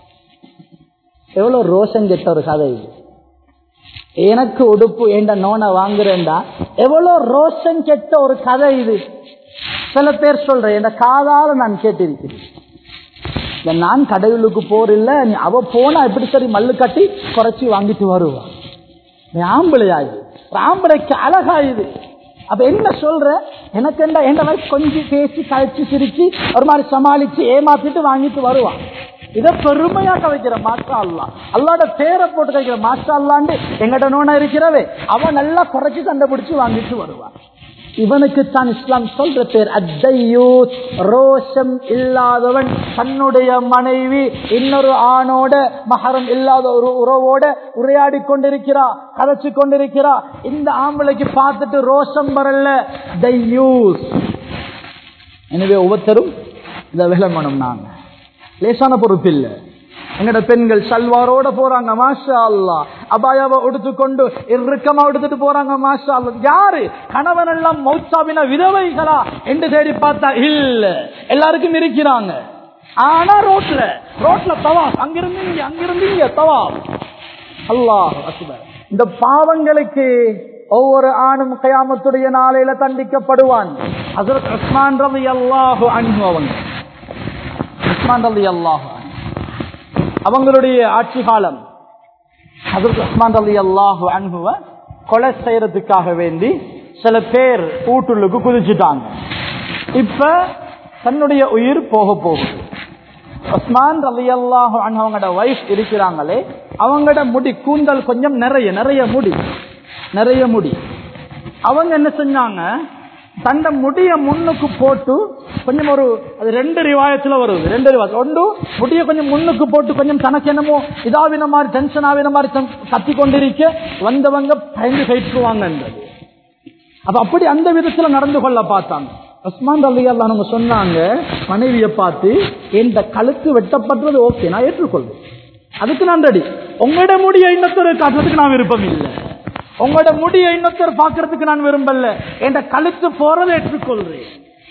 எவ்வளவு ரோஷம் கெட்ட ஒரு கதை இது எனக்கு உடுப்பு என்ற நோனை வாங்குறேன்டா எவ்வளவு ரோஷம் கெட்ட ஒரு கதை இது சில பேர் சொல்றேன் என் காதால நான் கேட்டிருக்கிறேன் இந்த நான் கடவுளுக்கு போறில்ல நீ அவ போனா எப்படி சரி மல்லு கட்டி குறைச்சி வாங்கிட்டு வருவா நீ ஆம்பளையா இது ஒரு ஆம்பளைக்கு அழகா இது அப்ப என்ன சொல்ற எனக்கு என்ன எந்த மாதிரி கொஞ்சம் பேசி கழிச்சு சிரிச்சு ஒரு மாதிரி சமாளிச்சு ஏமாத்திட்டு வாங்கிட்டு வருவான் இத பெருமையா கவைக்கிற மாஸ்டா அல்லா அல்லாட பேரை போட்டு கழிக்கிற மாஸ்டா அல்லாண்டு எங்கட நோனா இருக்கிறவே அவன் நல்லா குறைச்சு சண்டை பிடிச்சு வாங்கிட்டு வருவான் இவனுக்கு தான் இஸ்லாம் சொல்ற பேர் அத்தையூத் ரோஷம் இல்லாதவன் தன்னுடைய மனைவி இன்னொரு ஆணோட மகரம் இல்லாத ஒரு உறவோட உரையாடி கொண்டிருக்கிறா கதைச்சு கொண்டிருக்கிறா இந்த ஆம்பளைக்கு பார்த்துட்டு ரோஷம் வரல தையூஸ் எனவே ஒவ்வொருத்தரும் இதை விளங்கணும் நாங்க லேசான பொறுப்பு இல்லை எங்கட பெண்கள் சல்வாரோட போறாங்க மாஷா அல்லா அபாயாவை எடுத்துக்கொண்டு இறுக்கமா எடுத்துட்டு போறாங்க மாஷா அல்லா யாரு கணவன் எல்லாம் மௌச்சாவின விதவைகளா என்று தேடி பார்த்தா இல்ல எல்லாருக்கும் இருக்கிறாங்க ஆனா ரோட்ல ரோட்ல தவா அங்கிருந்து இங்க அங்கிருந்து இங்க தவா அல்லாஹ் அக்பர் இந்த பாவங்களுக்கு ஒவ்வொரு ஆணும் கயாமத்துடைய நாளையில தண்டிக்கப்படுவான் ஹசரத் உஸ்மான் ரவி அல்லாஹு அன்பு அவங்க உஸ்மான் ரவி அல்லாஹு அவங்களுடைய ஆட்சி காலம் ஹசரத் உஸ்மான் ரவி அல்லாஹு அன்புவ கொலை செய்யறதுக்காக வேண்டி சில பேர் ஊட்டுள்ளுக்கு குதிச்சுட்டாங்க இப்ப தன்னுடைய உயிர் போக போகுது உஸ்மான் ரவி அல்லாஹு அவங்களோட வைஃப் இருக்கிறாங்களே அவங்களோட முடி கூந்தல் கொஞ்சம் நிறைய நிறைய முடி நிறைய முடி அவங்க என்ன செஞ்சாங்க தண்ட முடிய முன்னுக்கு போட்டு கொஞ்சம் ஒரு அது ரெண்டு ரிவாயத்துல வருது ரெண்டு ரிவாயத்து ஒன்று முடிய கொஞ்சம் முன்னுக்கு போட்டு கொஞ்சம் தனக்கு என்னமோ இதாவின மாதிரி டென்ஷன் ஆவின மாதிரி கத்தி கொண்டிருக்க வந்தவங்க பயந்து கைட்டுவாங்கன்றது அப்ப அப்படி அந்த விதத்துல நடந்து கொள்ள பார்த்தாங்க உஸ்மான் அலி அவங்க சொன்னாங்க மனைவியை பார்த்து இந்த கழுத்து வெட்டப்பட்டது ஓகே நான் ஏற்றுக்கொள்வேன் அதுக்கு நான் ரெடி உங்களோட முடிய இன்னொருத்தர் காட்டுறதுக்கு நான் விருப்பம் இல்லை உங்களோட முடிய இன்னொருத்தர் பார்க்கறதுக்கு நான் விரும்பல என்ற கழுத்து போறதை ஏற்றுக்கொள்றேன்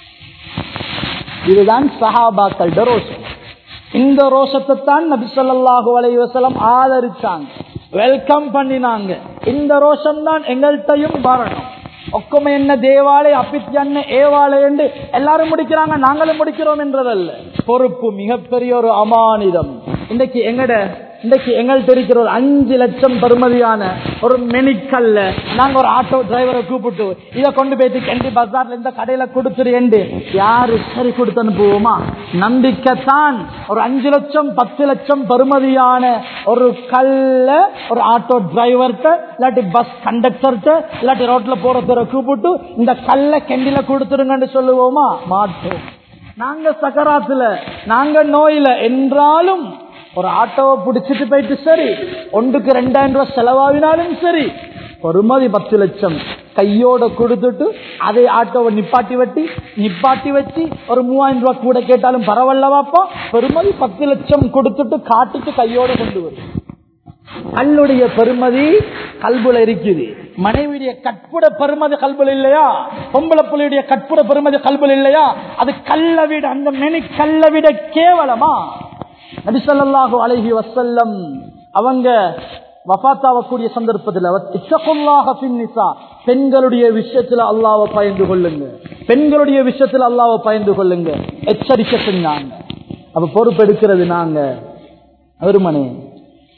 இதுதான் சஹாபாக்கள் ரோஷம் இந்த ரோஷத்தை தான் நபி சொல்லாஹு அலைவசலம் ஆதரிச்சாங்க வெல்கம் பண்ணினாங்க இந்த ரோஷம் தான் எங்கள்கிட்டையும் வரணும் ஒக்குமை என்ன தேவாலை அப்பித்யன்ன ஏவாலை என்று எல்லாரும் முடிக்கிறாங்க நாங்களும் முடிக்கிறோம் என்றதல்ல பொறுப்பு மிகப்பெரிய ஒரு அமானிதம் இன்னைக்கு எங்கட இன்னைக்கு எங்கள்கிட்ட இருக்கிற ஒரு அஞ்சு லட்சம் பெருமதியான ஒரு மெனிக்கல்ல நாங்க ஒரு ஆட்டோ டிரைவரை கூப்பிட்டு இதை கொண்டு போயிட்டு கண்டி பஜார்ல இந்த கடையில கொடுத்துரு என்று யாரு சரி கொடுத்து அனுப்புவோமா நம்பிக்கைத்தான் ஒரு அஞ்சு லட்சம் பத்து லட்சம் பெருமதியான ஒரு கல்ல ஒரு ஆட்டோ டிரைவர்கிட்ட இல்லாட்டி பஸ் கண்டக்டர்கிட்ட இல்லாட்டி ரோட்ல போறத கூப்பிட்டு இந்த கல்ல கெண்டில கொடுத்துருங்கன்னு சொல்லுவோமா மாட்டோம் நாங்க சக்கராத்துல நாங்க நோயில என்றாலும் ஒரு ஆட்டோவை பிடிச்சிட்டு போயிட்டு சரி ஒன்றுக்கு ரெண்டாயிரம் ரூபாய் செலவாவினாலும் சரி பொறுமதி பத்து லட்சம் கையோட கொடுத்துட்டு அதே ஆட்டோவை நிப்பாட்டி வெட்டி நிப்பாட்டி வச்சு ஒரு மூவாயிரம் ரூபாய் கூட கேட்டாலும் பரவாயில்லவாப்பா பெருமதி பத்து லட்சம் கொடுத்துட்டு காட்டுக்கு கையோட கொண்டு வரும் கல்லுடைய பெருமதி கல்புல இருக்குது மனைவியுடைய கற்புட பெருமதி கல்புல இல்லையா பொம்பளை புள்ளியுடைய கற்புட பெருமதி கல்புல இல்லையா அது கல்ல விட அந்த மெனி கல்ல விட கேவலமா நபிசல்லாஹு அலஹி வசல்லம் அவங்க வபாத்தாவக்கூடிய சந்தர்ப்பத்தில் பெண்களுடைய விஷயத்துல அல்லாவை பயந்து கொள்ளுங்க பெண்களுடைய விஷயத்துல அல்லாவை பயந்து கொள்ளுங்க எச்சரிக்கை செஞ்சாங்க அப்ப பொறுப்பெடுக்கிறது நாங்க வெறுமனே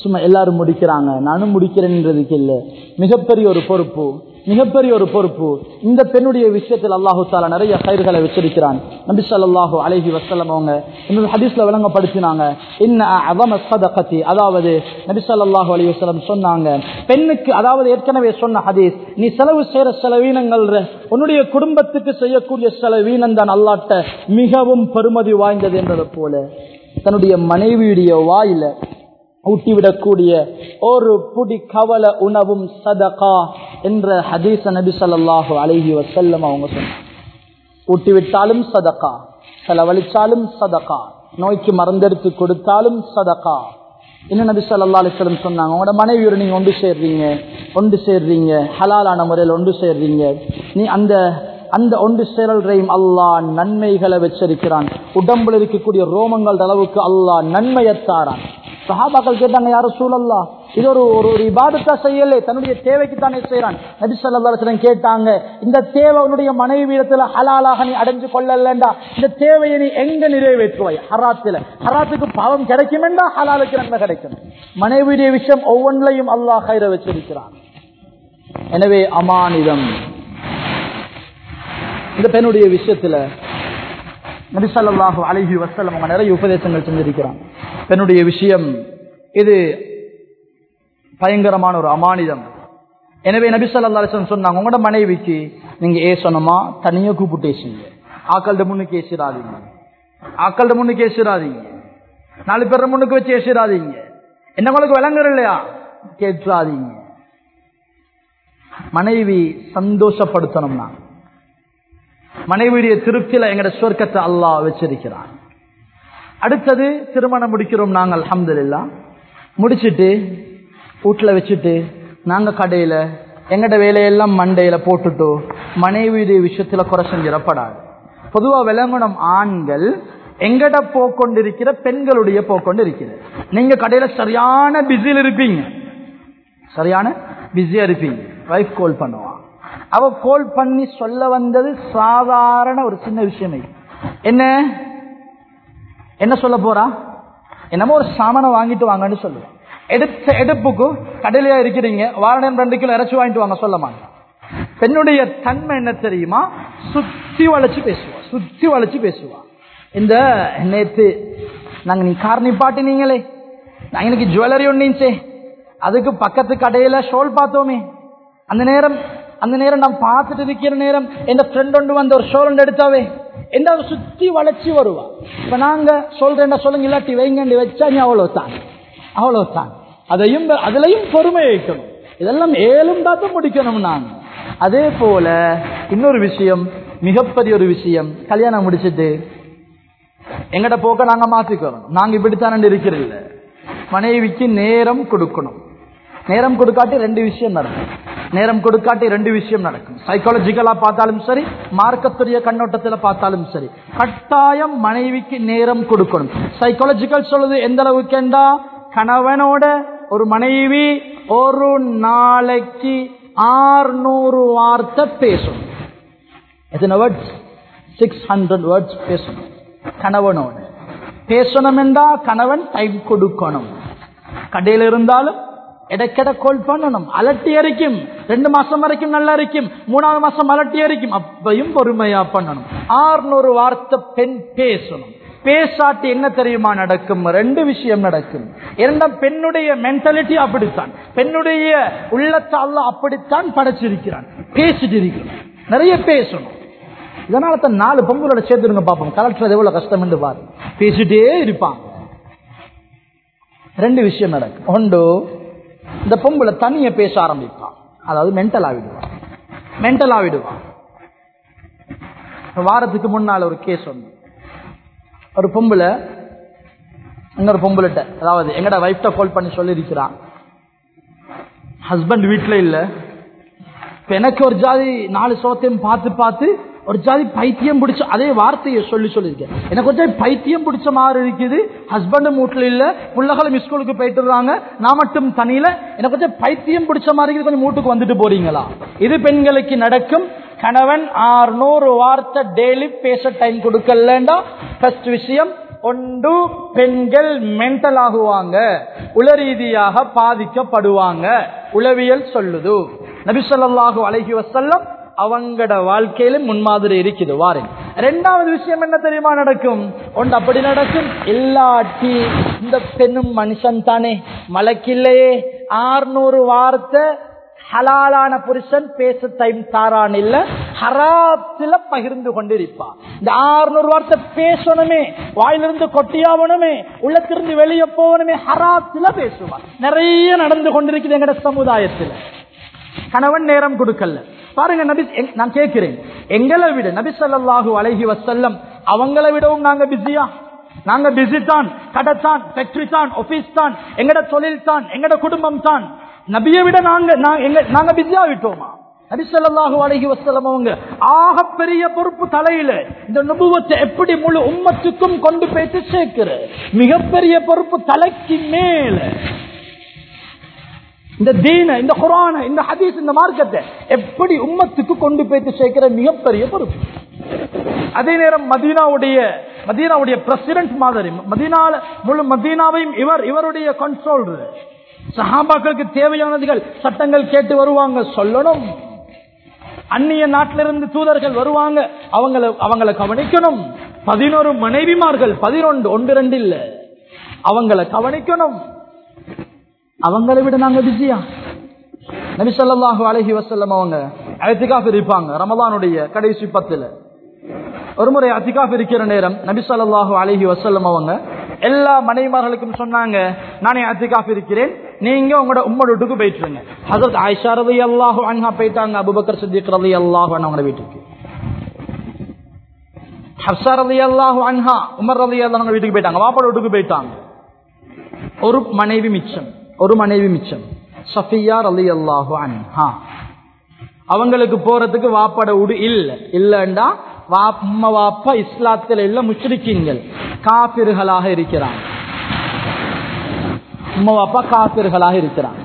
சும்மா எல்லாரும் முடிக்கிறாங்க நானும் முடிக்கிறேன்றதுக்கு இல்லை மிகப்பெரிய ஒரு பொறுப்பு மிகப்பெரிய ஒரு பொறுப்பு இந்த பெண்ணுடைய விஷயத்தில் அல்லாஹு தாலா நிறைய கயிறுகளை வச்சிருக்கிறான் நபி ஸல்லல்லாஹு அலைஹி வஸல்லம் அவங்க இன்னொரு ஹதீஸ்ல விளங்கப்படுத்தினாங்க இன்ன அஸம ஸதகதி அதாவது நபி ஸல்லல்லாஹு அலைஹி வஸல்லம் சொன்னாங்க பெண்ணுக்கு அதாவது ஏற்கனவே சொன்ன ஹதீஸ் நீ செலவு செய்யற செலவீனங்கள் உன்னுடைய குடும்பத்துக்கு செய்யக்கூடிய செலவீனம் தான் அல்லாட்ட மிகவும் பெருமதி வாய்ந்தது என்றது போல தன்னுடைய மனைவியுடைய வாயில ஊட்டிவிடக்கூடிய ஒரு புடி கவல உணவும் சதகா என்ற ஹதீஸ நபி ஸல்லல்லாஹு அலைஹி வஸல்லம் அவங்க சொன்னாங்க ஊட்டிவிட்டாலும் சதகா செலவழிச்சாலும் சதகா நோய்க்கு மருந்தெடுத்து கொடுத்தாலும் சதகா இன்னும் நபி ஸல்லல்லாஹு அலைஹி வஸல்லம் சொன்னாங்க உங்களோட மனைவியோட நீங்க ஒன்று சேர்றீங்க ஒன்று சேர்றீங்க ஹலாலான முறையில் ஒன்று சேர்றீங்க நீ அந்த அந்த ஒன்று சேரல்றையும் அல்லாஹ் நன்மைகளை வச்சிருக்கிறான் உடம்புல இருக்கக்கூடிய ரோமங்கள் அளவுக்கு அல்லாஹ் நன்மையத்தாரான் சஹாபாக்கள் கேட்டாங்க யாரும் சூழல்லா இது ஒரு ஒரு ஒரு இபாதத்தா செய்யலே தன்னுடைய தேவைக்கு தானே செய்யறான் நபி சொல்லா கேட்டாங்க இந்த தேவை உன்னுடைய மனைவி இடத்துல ஹலாலாக நீ அடைஞ்சு கொள்ளலண்டா இந்த தேவையை நீ எங்க நிறைவேற்றுவாய் ஹராத்துல ஹராத்துக்கு பாவம் கிடைக்குமெண்டா ஹலாலுக்கு நன்மை கிடைக்கும் மனைவியுடைய விஷயம் ஒவ்வொன்றையும் அல்லாஹ் கைர வச்சிருக்கிறான் எனவே அமானிதம் இந்த பெண்ணுடைய விஷயத்துல நபிசல்லாஹு அழகி வசலம் அவங்க நிறைய உபதேசங்கள் செஞ்சிருக்கிறான் பெண்ணுடைய விஷயம் இது பயங்கரமான ஒரு அமானிதம் எனவே நபி சொல்லா சொன்னாங்க உங்களோட மனைவிக்கு நீங்க ஏசணுமா தனியா கூப்பிட்டு ஏசுங்க ஆக்கள்கிட்ட முன்னுக்கு ஏசிடாதீங்க ஆக்கள்கிட்ட முன்னுக்கு ஏசிடாதீங்க நாலு பேர் முன்னுக்கு வச்சு ஏசிடாதீங்க என்ன உங்களுக்கு விளங்குற இல்லையா கேட்காதீங்க மனைவி சந்தோஷப்படுத்தணும்னா மனைவியுடைய திருப்தியில எங்கட சொர்க்கத்தை அல்லாஹ் வச்சிருக்கிறான் அடுத்தது திருமணம் முடிக்கிறோம் நாங்கள் அலமதுல்லா முடிச்சிட்டு வீட்டில் வச்சுட்டு நாங்க கடையில எங்கட வேலையெல்லாம் மண்டையில போட்டுட்டு மனைவியுடைய விஷயத்துல குறை செஞ்சிடப்படாது பொதுவா விளங்குணம் ஆண்கள் எங்கட போக்கொண்டிருக்கிற பெண்களுடைய போக்கொண்டு இருக்கிறது நீங்க கடையில சரியான பிஸியில் இருப்பீங்க சரியான பிஸியா இருப்பீங்க வைஃப் கால் பண்ணுவான் அவ கோல் பண்ணி சொல்ல வந்தது சாதாரண ஒரு சின்ன விஷயமே என்ன என்ன சொல்ல போறா என்னமோ ஒரு சாமானை வாங்கிட்டு வாங்கன்னு சொல்லுவேன் எடுத்த எடுப்புக்கு கடையிலயா இருக்கிறீங்க வாரணம் ரெண்டு கிலோ இறைச்சி வாங்கிட்டு வாங்க சொல்ல மாட்டேன் பெண்ணுடைய தன்மை என்ன தெரியுமா சுத்தி வளைச்சு பேசுவா சுத்தி வளைச்சு பேசுவா இந்த நேத்து நாங்க நீ கார் நிப்பாட்டினீங்களே நான் எனக்கு ஜுவல்லரி ஒன்னிச்சே அதுக்கு பக்கத்து கடையில ஷோல் பார்த்தோமே அந்த நேரம் அந்த நேரம் நான் பார்த்துட்டு இருக்கிற நேரம் என் ஃப்ரெண்ட் ஒன்று வந்து ஒரு ஷோல் எடுத்தாவே என்ன சுத்தி வளைச்சி வருவா இப்ப நாங்க சொல்றேன் சொல்லுங்க இல்லாட்டி வைங்கண்டி வச்சா நீ அவ்வளவுதான் அவ்வளவுதான் அதையும் அதுலயும் பொறுமை வைக்கணும் இதெல்லாம் ஏழும் தான் முடிக்கணும் நாங்க அதே போல இன்னொரு விஷயம் மிகப்பெரிய ஒரு விஷயம் கல்யாணம் முடிச்சிட்டு எங்கட போக்க நாங்க மாத்திக்கிறோம் நாங்க இப்படித்தான் இருக்கிறதில்ல மனைவிக்கு நேரம் கொடுக்கணும் நேரம் கொடுக்காட்டி ரெண்டு விஷயம் நடக்கும் நேரம் கொடுக்காட்டி ரெண்டு விஷயம் நடக்கும் சைக்காலஜிக்கலா பார்த்தாலும் சரி மார்க்கத்துடைய கண்ணோட்டத்தில் பார்த்தாலும் சரி கட்டாயம் மனைவிக்கு நேரம் கொடுக்கணும் சைக்காலஜிக்கல் சொல்லுது எந்த அளவுக்குண்டா கணவனோட ஒரு மனைவி ஒரு நாளைக்கு ஆறுநூறு வார்த்தை பேசணும் எத்தனை வேர்ட்ஸ் சிக்ஸ் ஹண்ட்ரட் வேர்ட்ஸ் பேசணும் கணவனோட பேசணும் என்றா கணவன் டைம் கொடுக்கணும் கடையில் இருந்தாலும் இடைக்கிட கோல் பண்ணணும் அலட்டி அரிக்கும் ரெண்டு மாசம் வரைக்கும் நல்லா இருக்கும் மூணாவது மாசம் அலட்டி அரிக்கும் அப்பையும் பொறுமையா பண்ணணும் ஆறுநூறு வார்த்தை பெண் பேசணும் பேசாட்டி என்ன தெரியுமா நடக்கும் ரெண்டு விஷயம் நடக்கும் இரண்டாம் பெண்ணுடைய மென்டாலிட்டி அப்படித்தான் பெண்ணுடைய உள்ளத்தால அப்படித்தான் படைச்சிருக்கிறான் பேசிட்டு இருக்கிறான் நிறைய பேசணும் இதனால தான் நாலு பொங்கலோட சேர்த்துருங்க பார்ப்போம் கலெக்டர் எவ்வளவு கஷ்டம் என்று பாரு பேசிட்டே இருப்பான் ரெண்டு விஷயம் நடக்கும் ஒன்று இந்த பொம்பளை தனிய பேச ஆரம்பிப்பான் அதாவது மென்டல் ஆவிடுவான் மென்டல் ஆவிடுவான் வாரத்துக்கு முன்னால் ஒரு கேஸ் ஒன்று ஒரு பொம்பளை இன்னொரு பொம்பளைட்ட அதாவது எங்கட வைஃப்ட கால் பண்ணி சொல்லியிருக்கிறான் ஹஸ்பண்ட் வீட்டில் இல்லை இப்போ எனக்கு ஒரு ஜாதி நாலு சோத்தையும் பார்த்து பார்த்து ஒரு ஜாதி பைத்தியம் பிடிச்ச அதே வார்த்தையை சொல்லி சொல்லியிருக்கேன் எனக்கு கொஞ்சம் பைத்தியம் பிடிச்ச மாதிரி இருக்குது ஹஸ்பண்டும் வீட்டில் இல்லை பிள்ளைகளும் ஸ்கூலுக்கு போயிட்டு இருக்காங்க நான் மட்டும் தனியில எனக்கு கொஞ்சம் பைத்தியம் பிடிச்ச மாதிரி இருக்குது கொஞ்சம் வீட்டுக்கு வந்துட்டு போறீங்களா இது பெண்களுக்கு நடக்கும் கணவன் ஆறுநூறு வார்த்தை டெய்லி பேச டைம் கொடுக்கலண்டா ஃபர்ஸ்ட் விஷயம் ஒன்று பெண்கள் மென்டல் ஆகுவாங்க உளரீதியாக பாதிக்கப்படுவாங்க உளவியல் சொல்லுது நபிசல்லாஹு அலைஹி வசல்லம் அவங்கட வாழ்க்கையில முன்மாதிரி இருக்குது வாருங்க ரெண்டாவது விஷயம் என்ன தெரியுமா நடக்கும் ஒன்று அப்படி நடக்கும் இல்லாட்டி இந்த பெண்ணும் மனுஷன் தானே மலைக்கில்லையே ஆறுநூறு வார்த்தை ஹலாலான புருஷன் பேச டைம் தாரான் இல்ல ஹராத்துல பகிர்ந்து கொண்டிருப்பான் இந்த ஆறுநூறு வார்த்தை பேசணுமே வாயிலிருந்து கொட்டியாவணுமே உள்ளத்திலிருந்து வெளியே போகணுமே ஹராத்துல பேசுவான் நிறைய நடந்து கொண்டிருக்குது எங்கட சமுதாயத்தில் கணவன் நேரம் கொடுக்கல பாருங்க நபி எங்- நான் கேட்கிறேன் எங்களை விட நபி ஸல்லல்லாஹு அலைஹி வஸல்லம் அவங்கள விடவும் நாங்க பிஸியா நாங்க பிஸி தான் கடை தான் ஃபேக்டரி தான் ஆபீஸ் தான் எங்கட தொழில் தான் எங்கட குடும்பம் தான் நபியை விட நாங்க நா- எங்க- நாங்க பிஸியா விட்டோமா நபி ஸல்லல்லாஹு அலைஹி வஸல்லம் அவங்க ஆக பெரிய பொறுப்பு தலையில இந்த நுபுவத்தை எப்படி முழு உம்மத்துக்கும் கொண்டு போயிட்டு சேர்க்கிற மிகப்பெரிய பொறுப்பு தலைக்கு மேல இந்த தீன இந்த குரான இந்த ஹதீஸ் இந்த மார்க்கத்தை எப்படி உம்மத்துக்கு கொண்டு போயிட்டு சேர்க்கிற மிகப்பெரிய பொறுப்பு அதே நேரம் மதீனாவுடைய மதீனாவுடைய பிரசிடென்ட் மாதிரி மதீனால முழு மதீனாவையும் இவர் இவருடைய கண்ட்ரோல் சஹாபாக்களுக்கு தேவையானதுகள் சட்டங்கள் கேட்டு வருவாங்க சொல்லணும் அந்நிய நாட்டிலிருந்து தூதர்கள் வருவாங்க அவங்கள அவங்கள கவனிக்கணும் பதினோரு மனைவிமார்கள் பதினொன்று ஒன்று ரெண்டு இல்ல அவங்கள கவனிக்கணும் அவங்களை விட நாங்க பிஸியா நபி ஸல்லல்லாஹு அலைஹி வஸல்லம் அவங்க அத்திகாஃப் இருப்பாங்க ரமலானுடைய கடைசி பத்துல ஒரு முறை அத்திகாஃப் இருக்கிற நேரம் நபி ஸல்லல்லாஹு அலைஹி வஸல்லம் அவங்க எல்லா மனைவிமார்களுக்கும் சொன்னாங்க நானே அத்திகாஃப் இருக்கிறேன் நீங்க உங்களோட உம்மோட வீட்டுக்கு போயிட்டுருங்க ஹசரத் ஆயிஷா ரலியல்லாஹு அன்ஹா போயிட்டாங்க அபூபக்கர் சித்திக் ரலியல்லாஹு அன்ஹு அவங்க வீட்டுக்கு ஹப்சா ரலியல்லாஹு அன்ஹா உமர் ரலியல்லாஹு அவங்க வீட்டுக்கு போயிட்டாங்க வாப்பாட வீட்டுக்கு போயிட்டாங்க ஒரு மனைவி மிச்சம் ஒரு மனைவி மிச்சம் சஃபியா ரலி அல்லாஹு அன்ஹா அவங்களுக்கு போறதுக்கு வாப்பட உடு இல்ல இல்லண்டா வாப்ப வாப்பா இஸ்லாத்தில் இல்ல முஸ்லிக்கீங்கள் காபிர்களாக இருக்கிறாங்க உம்மா வாப்பா காபிர்களாக இருக்கிறாங்க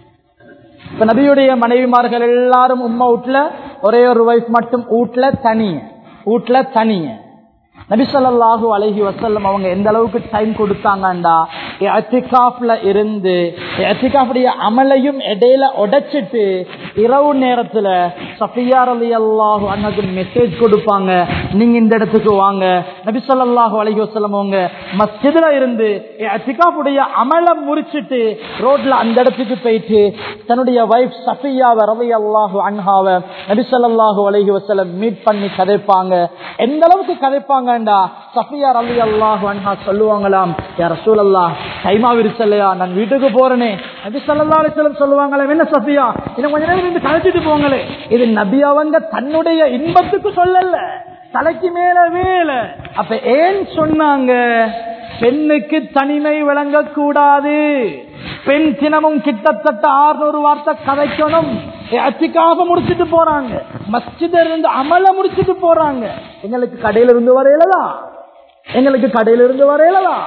இப்ப நபியுடைய மனைவிமார்கள் எல்லாரும் உம்மா வீட்டுல ஒரே ஒரு வைஃப் மட்டும் வீட்டுல தனிய வீட்டுல தனிய நபி ஸல்லல்லாஹு அலைஹி வஸல்லம் அவங்க எந்த அளவுக்கு டைம் கொடுத்தாங்கண்டா எத்திகாஃப்ல இருந்து எத்திகாஃபுடைய அமலையும் இடையில உடைச்சிட்டு இரவு நேரத்துல சஃபியா ரலியல்லாஹு அன்ஹுக்கு மெசேஜ் கொடுப்பாங்க நீங்க இந்த இடத்துக்கு வாங்க நபி ஸல்லல்லாஹு அலைஹி வஸல்லம் அவங்க மஸ்ஜிதுல இருந்து எத்திகாஃபுடைய அமலை முறிச்சிட்டு ரோட்ல அந்த இடத்துக்கு போயிட்டு தன்னுடைய வைஃப் சஃபியாவை ரலியல்லாஹு அன்ஹாவை நபி ஸல்லல்லாஹு அலைஹி வஸல்லம் மீட் பண்ணி கதைப்பாங்க எந்த அளவுக்கு கதைப்பாங்கண்டா சஃபியா ரலி அல்லாஹு அன்ஹா சொல்லுவாங்களாம் யார் ரசூலல்லாஹ் டைமா விரிச்சல்லையா நான் வீட்டுக்கு போறேனே நபி ஸல்லல்லாஹு அலைஹி வஸல்லம் சொல்லுவாங்களே என்ன சஃபியா இன்னும் கொஞ்ச நேரம் இருந்து கழிச்சிட்டு போங்களே இது நபி அவங்க தன்னுடைய இன்பத்துக்கு சொல்லல தலைக்கு மேல வேலை அப்ப ஏன் சொன்னாங்க பெண்ணுக்கு தனிமை விளங்கக்கூடாது பெண் தினமும் கிட்டத்தட்ட ஆறுநூறு வார்த்தை கதைக்கணும் அச்சிக்காக முடிச்சிட்டு போறாங்க மஸ்ஜித இருந்து அமல முடிச்சிட்டு போறாங்க எங்களுக்கு கடையில இருந்து வரையிலதான் எங்களுக்கு கடையில இருந்து வரையிலதான்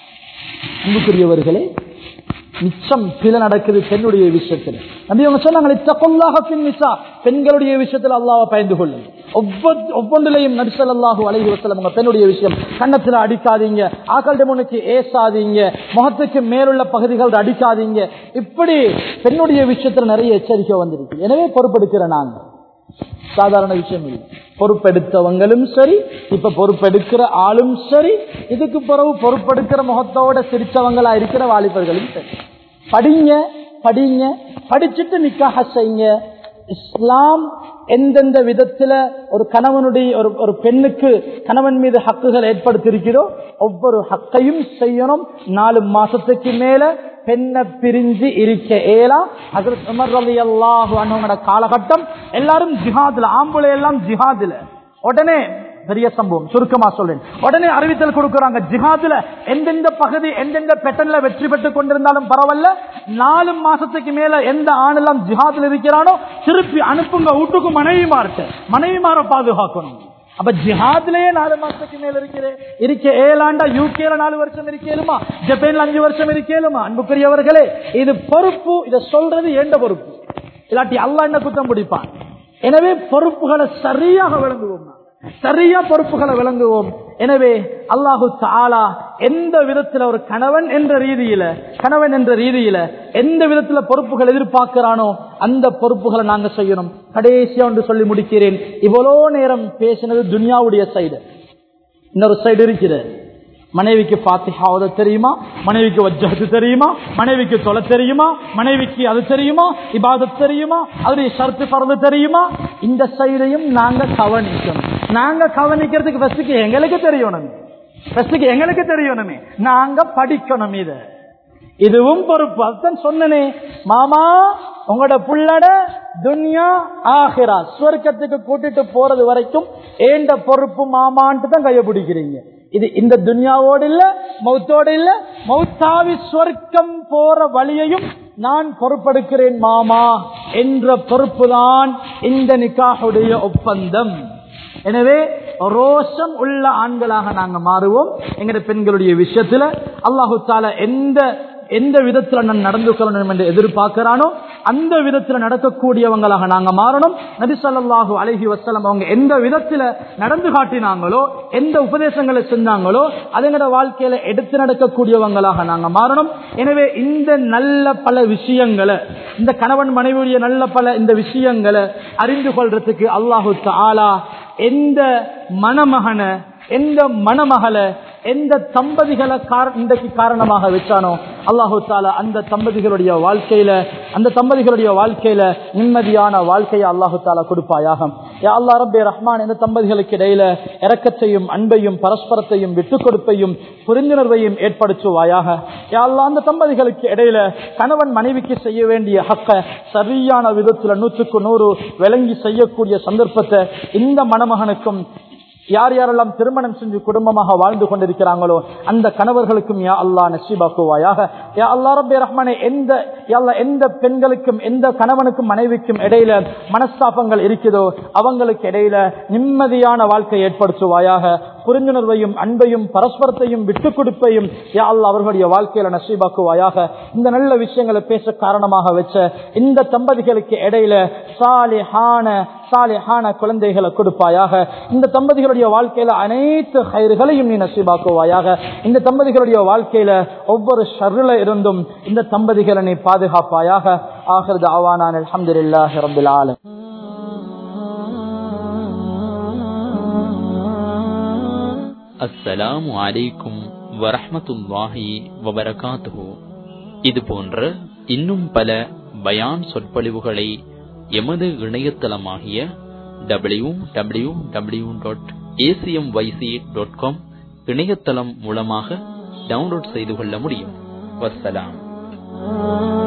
அன்புக்குரியவர்களே மிச்சம் பிழை நடக்குது பெண்ணுடைய விஷயத்தில் நபி அவங்க சொன்னாங்க "இத்தகுல்லாஹ ஃபின் நிசா." பெண்களுடைய விஷயத்தில் அல்லாஹ்வை பயந்து கொள்ளுங்க ஒவ்வொரு- ஒவ்வொன்றிலையும் நபிசல்லாஹு அலைஹி வஸல்லம் உங்க பெண்ணுடைய விஷயம் கன்னத்துல அடிக்காதீங்க ஆக்கள்ட முன்னுக்கு ஏசாதீங்க முகத்துக்கு மேலுள்ள பகுதிகள் அடிக்காதீங்க இப்படி பெண்ணுடைய விஷயத்துல நிறைய எச்சரிக்கை வந்திருக்கு எனவே பொறுப்பெடுக்கிற நாங்க சாதாரண விஷயம் இல்லை பொறுப்பெடுத்தவங்களும் சரி இப்ப பொறுப்பெடுக்கிற ஆளும் சரி இதுக்கு பிறகு பொறுப்பெடுக்கிற முகத்தோட சிரிச்சவங்களா இருக்கிற வாலிபர்களும் சரி படிங்க படிங்க படிச்சுட்டு நிக்காக செய்யுங்க இஸ்லாம் எந்தெந்த விதத்துல ஒரு கணவனுடைய ஒரு ஒரு பெண்ணுக்கு கணவன் மீது ஹக்குகள் ஏற்படுத்தியிருக்கிறோ ஒவ்வொரு ஹக்கையும் செய்யணும் நாலு மாசத்துக்கு மேல பெண்ணை பிரிஞ்சு இருக்க ஏலா ஹசரத் உமர் ரலியல்லாஹு அன்ஹுவோட காலகட்டம் எல்லாரும் ஜிஹாதுல ஆம்பளை எல்லாம் ஜிஹாதுல உடனே பெரிய சம்பவம் சுருக்கமா சொல்றேன் உடனே அறிவித்தல் கொடுக்கறாங்க ஜிஹாதுல எந்தெந்த பகுதி எந்தெந்த பெட்டன்ல வெற்றி பெற்றுக் கொண்டிருந்தாலும் பரவாயில்ல நாலு மாசத்துக்கு மேல எந்த ஆணெல்லாம் ஜிஹாதுல இருக்கிறானோ திருப்பி அனுப்புங்க வீட்டுக்கு மனைவிமார்க்கு மனைவிமாரை பாதுகாக்கணும் அப்ப ஜிஹாத்லயே நாலு மாசத்துக்கு மேல இருக்கிறே இருக்க ஏழாண்டா யூகேல நாலு வருஷம் இருக்கேலுமா ஜப்பான்ல அஞ்சு வருஷம் இருக்கேலுமா அன்புக்குரியவர்களே இது பொறுப்பு இதை சொல்றது ஏண்ட பொறுப்பு இல்லாட்டி அல்லாஹ் என்ன குத்தம் பிடிப்பான் எனவே பொறுப்புகளை சரியாக விளங்குவோம் நாம். சரியா பொறுப்புகளை விளங்குவோம் எனவே அல்லாஹு தாலா எந்த விதத்துல ஒரு கணவன் என்ற ரீதியில கணவன் என்ற ரீதியில எந்த விதத்துல பொறுப்புகள் எதிர்பார்க்கிறானோ அந்த பொறுப்புகளை நாங்க செய்யணும் கடைசியா ஒன்று சொல்லி முடிக்கிறேன் இவ்வளோ நேரம் பேசினது துன்யாவுடைய சைடு இன்னொரு சைடு இருக்குது மனைவிக்கு பாத்திஹா ஓத தெரியுமா மனைவிக்கு வஜ்ஜத்து தெரியுமா மனைவிக்கு தொலை தெரியுமா மனைவிக்கு அது தெரியுமா இபாதத் தெரியுமா அதனுடைய ஷர்த்து பறந்து தெரியுமா இந்த சைடையும் நாங்க கவனிக்கணும் நாங்க கவனிக்கிறதுக்கு ஃபர்ஸ்டுக்கு எங்களுக்கு தெரியணும் ஃபர்ஸ்டுக்கு எங்களுக்கு தெரியணுமே நாங்க படிக்கணும் இத இதுவும் பொறுப்பு அதுதான் சொன்னனே மாமா உங்களோட புள்ளட துன்யா ஆகிரா ஸ்வர்க்கத்துக்கு கூட்டிட்டு போறது வரைக்கும் ஏண்ட பொறுப்பு மாமான்ட்டு தான் கைய பிடிக்கிறீங்க இது இந்த துன்யாவோடு இல்ல மௌத்தோடு இல்ல மௌத்தாவி ஸ்வர்க்கம் போற வழியையும் நான் பொறுப்பெடுக்கிறேன் மாமா என்ற பொறுப்புதான் இந்த நிக்காஹுடைய ஒப்பந்தம் எனவே ரோஷம் உள்ள ஆண்களாக நாங்க மாறுவோம் எங்கட பெண்களுடைய விஷயத்துல அல்லாஹு தால எந்த எந்த விதத்துல நான் நடந்து கொள்ளணும் என்று எதிர்பார்க்கிறானோ அந்த விதத்துல நடக்கக்கூடியவங்களாக நாங்க மாறணும் நபி ஸல்லல்லாஹு அலைஹி வஸல்லம் அவங்க எந்த விதத்துல நடந்து காட்டினாங்களோ எந்த உபதேசங்களை செஞ்சாங்களோ அதுங்கட வாழ்க்கையில எடுத்து நடக்கக்கூடியவங்களாக நாங்க மாறணும் எனவே இந்த நல்ல பல விஷயங்களை இந்த கணவன் மனைவியுடைய நல்ல பல இந்த விஷயங்களை அறிந்து கொள்றதுக்கு அல்லாஹு தாலா எந்த மணமகனை எந்த மணமகளை எந்த தம்பதிகளை இன்றைக்கு காரணமாக வச்சானோ அல்லாஹு தாலா அந்த தம்பதிகளுடைய வாழ்க்கையில அந்த தம்பதிகளுடைய வாழ்க்கையில நிம்மதியான வாழ்க்கையை அல்லாஹு தாலா கொடுப்பாயாக யா அல்லா ரப்பே ரஹ்மான் இந்த தம்பதிகளுக்கு இடையில இரக்கத்தையும் அன்பையும் பரஸ்பரத்தையும் விட்டுக் கொடுப்பையும் புரிந்துணர்வையும் ஏற்படுத்துவாயாக யா அல்லா அந்த தம்பதிகளுக்கு இடையில கணவன் மனைவிக்கு செய்ய வேண்டிய ஹக்க சரியான விதத்துல நூற்றுக்கு நூறு விளங்கி செய்யக்கூடிய சந்தர்ப்பத்தை இந்த மணமகனுக்கும் யார் யாரெல்லாம் திருமணம் செஞ்சு குடும்பமாக வாழ்ந்து கொண்டிருக்கிறாங்களோ அந்த கணவர்களுக்கும் யா அல்லா நசீபாக்குவாயாக யா அல்லா ரபே ரஹ்மானே எந்த யா எந்த பெண்களுக்கும் எந்த கணவனுக்கும் மனைவிக்கும் இடையில மனஸ்தாபங்கள் இருக்குதோ அவங்களுக்கு இடையில நிம்மதியான வாழ்க்கை ஏற்படுத்துவாயாக புரிந்துணர்வையும் அன்பையும் பரஸ்பரத்தையும் விட்டுக் கொடுப்பையும் யா அல்லா அவர்களுடைய வாழ்க்கையில நசீபாக்குவாயாக இந்த நல்ல விஷயங்களை பேச காரணமாக வச்ச இந்த தம்பதிகளுக்கு இடையில சாலிஹான சாலிஹான குழந்தைகளை கொடுப்பாயாக இந்த தம்பதிகளுடைய வாழ்க்கையில அனைத்து கயிறுகளையும் நீ நசீபாக்குவாயாக இந்த தம்பதிகளுடைய வாழ்க்கையில ஒவ்வொரு ஷர்ல இருந்தும் இந்த தம்பதிகளை நீ பாதுகாப்பாயாக ஆகிறது ஆவானான் அலமதுல்லாஹி ரபில் ஆலம் அஸ்ஸலாமு அலைக்கும் வரஹ்மத்துல்லாஹி வபரகாத்துஹு இது போன்ற இன்னும் பல பயான் சொற்பொழிவுகளை எமது இணையதளமாகிய W W W dot ACM YC dot com இணையதளம் மூலமாக டவுன்லோட் செய்து கொள்ள முடியும் வசலாம்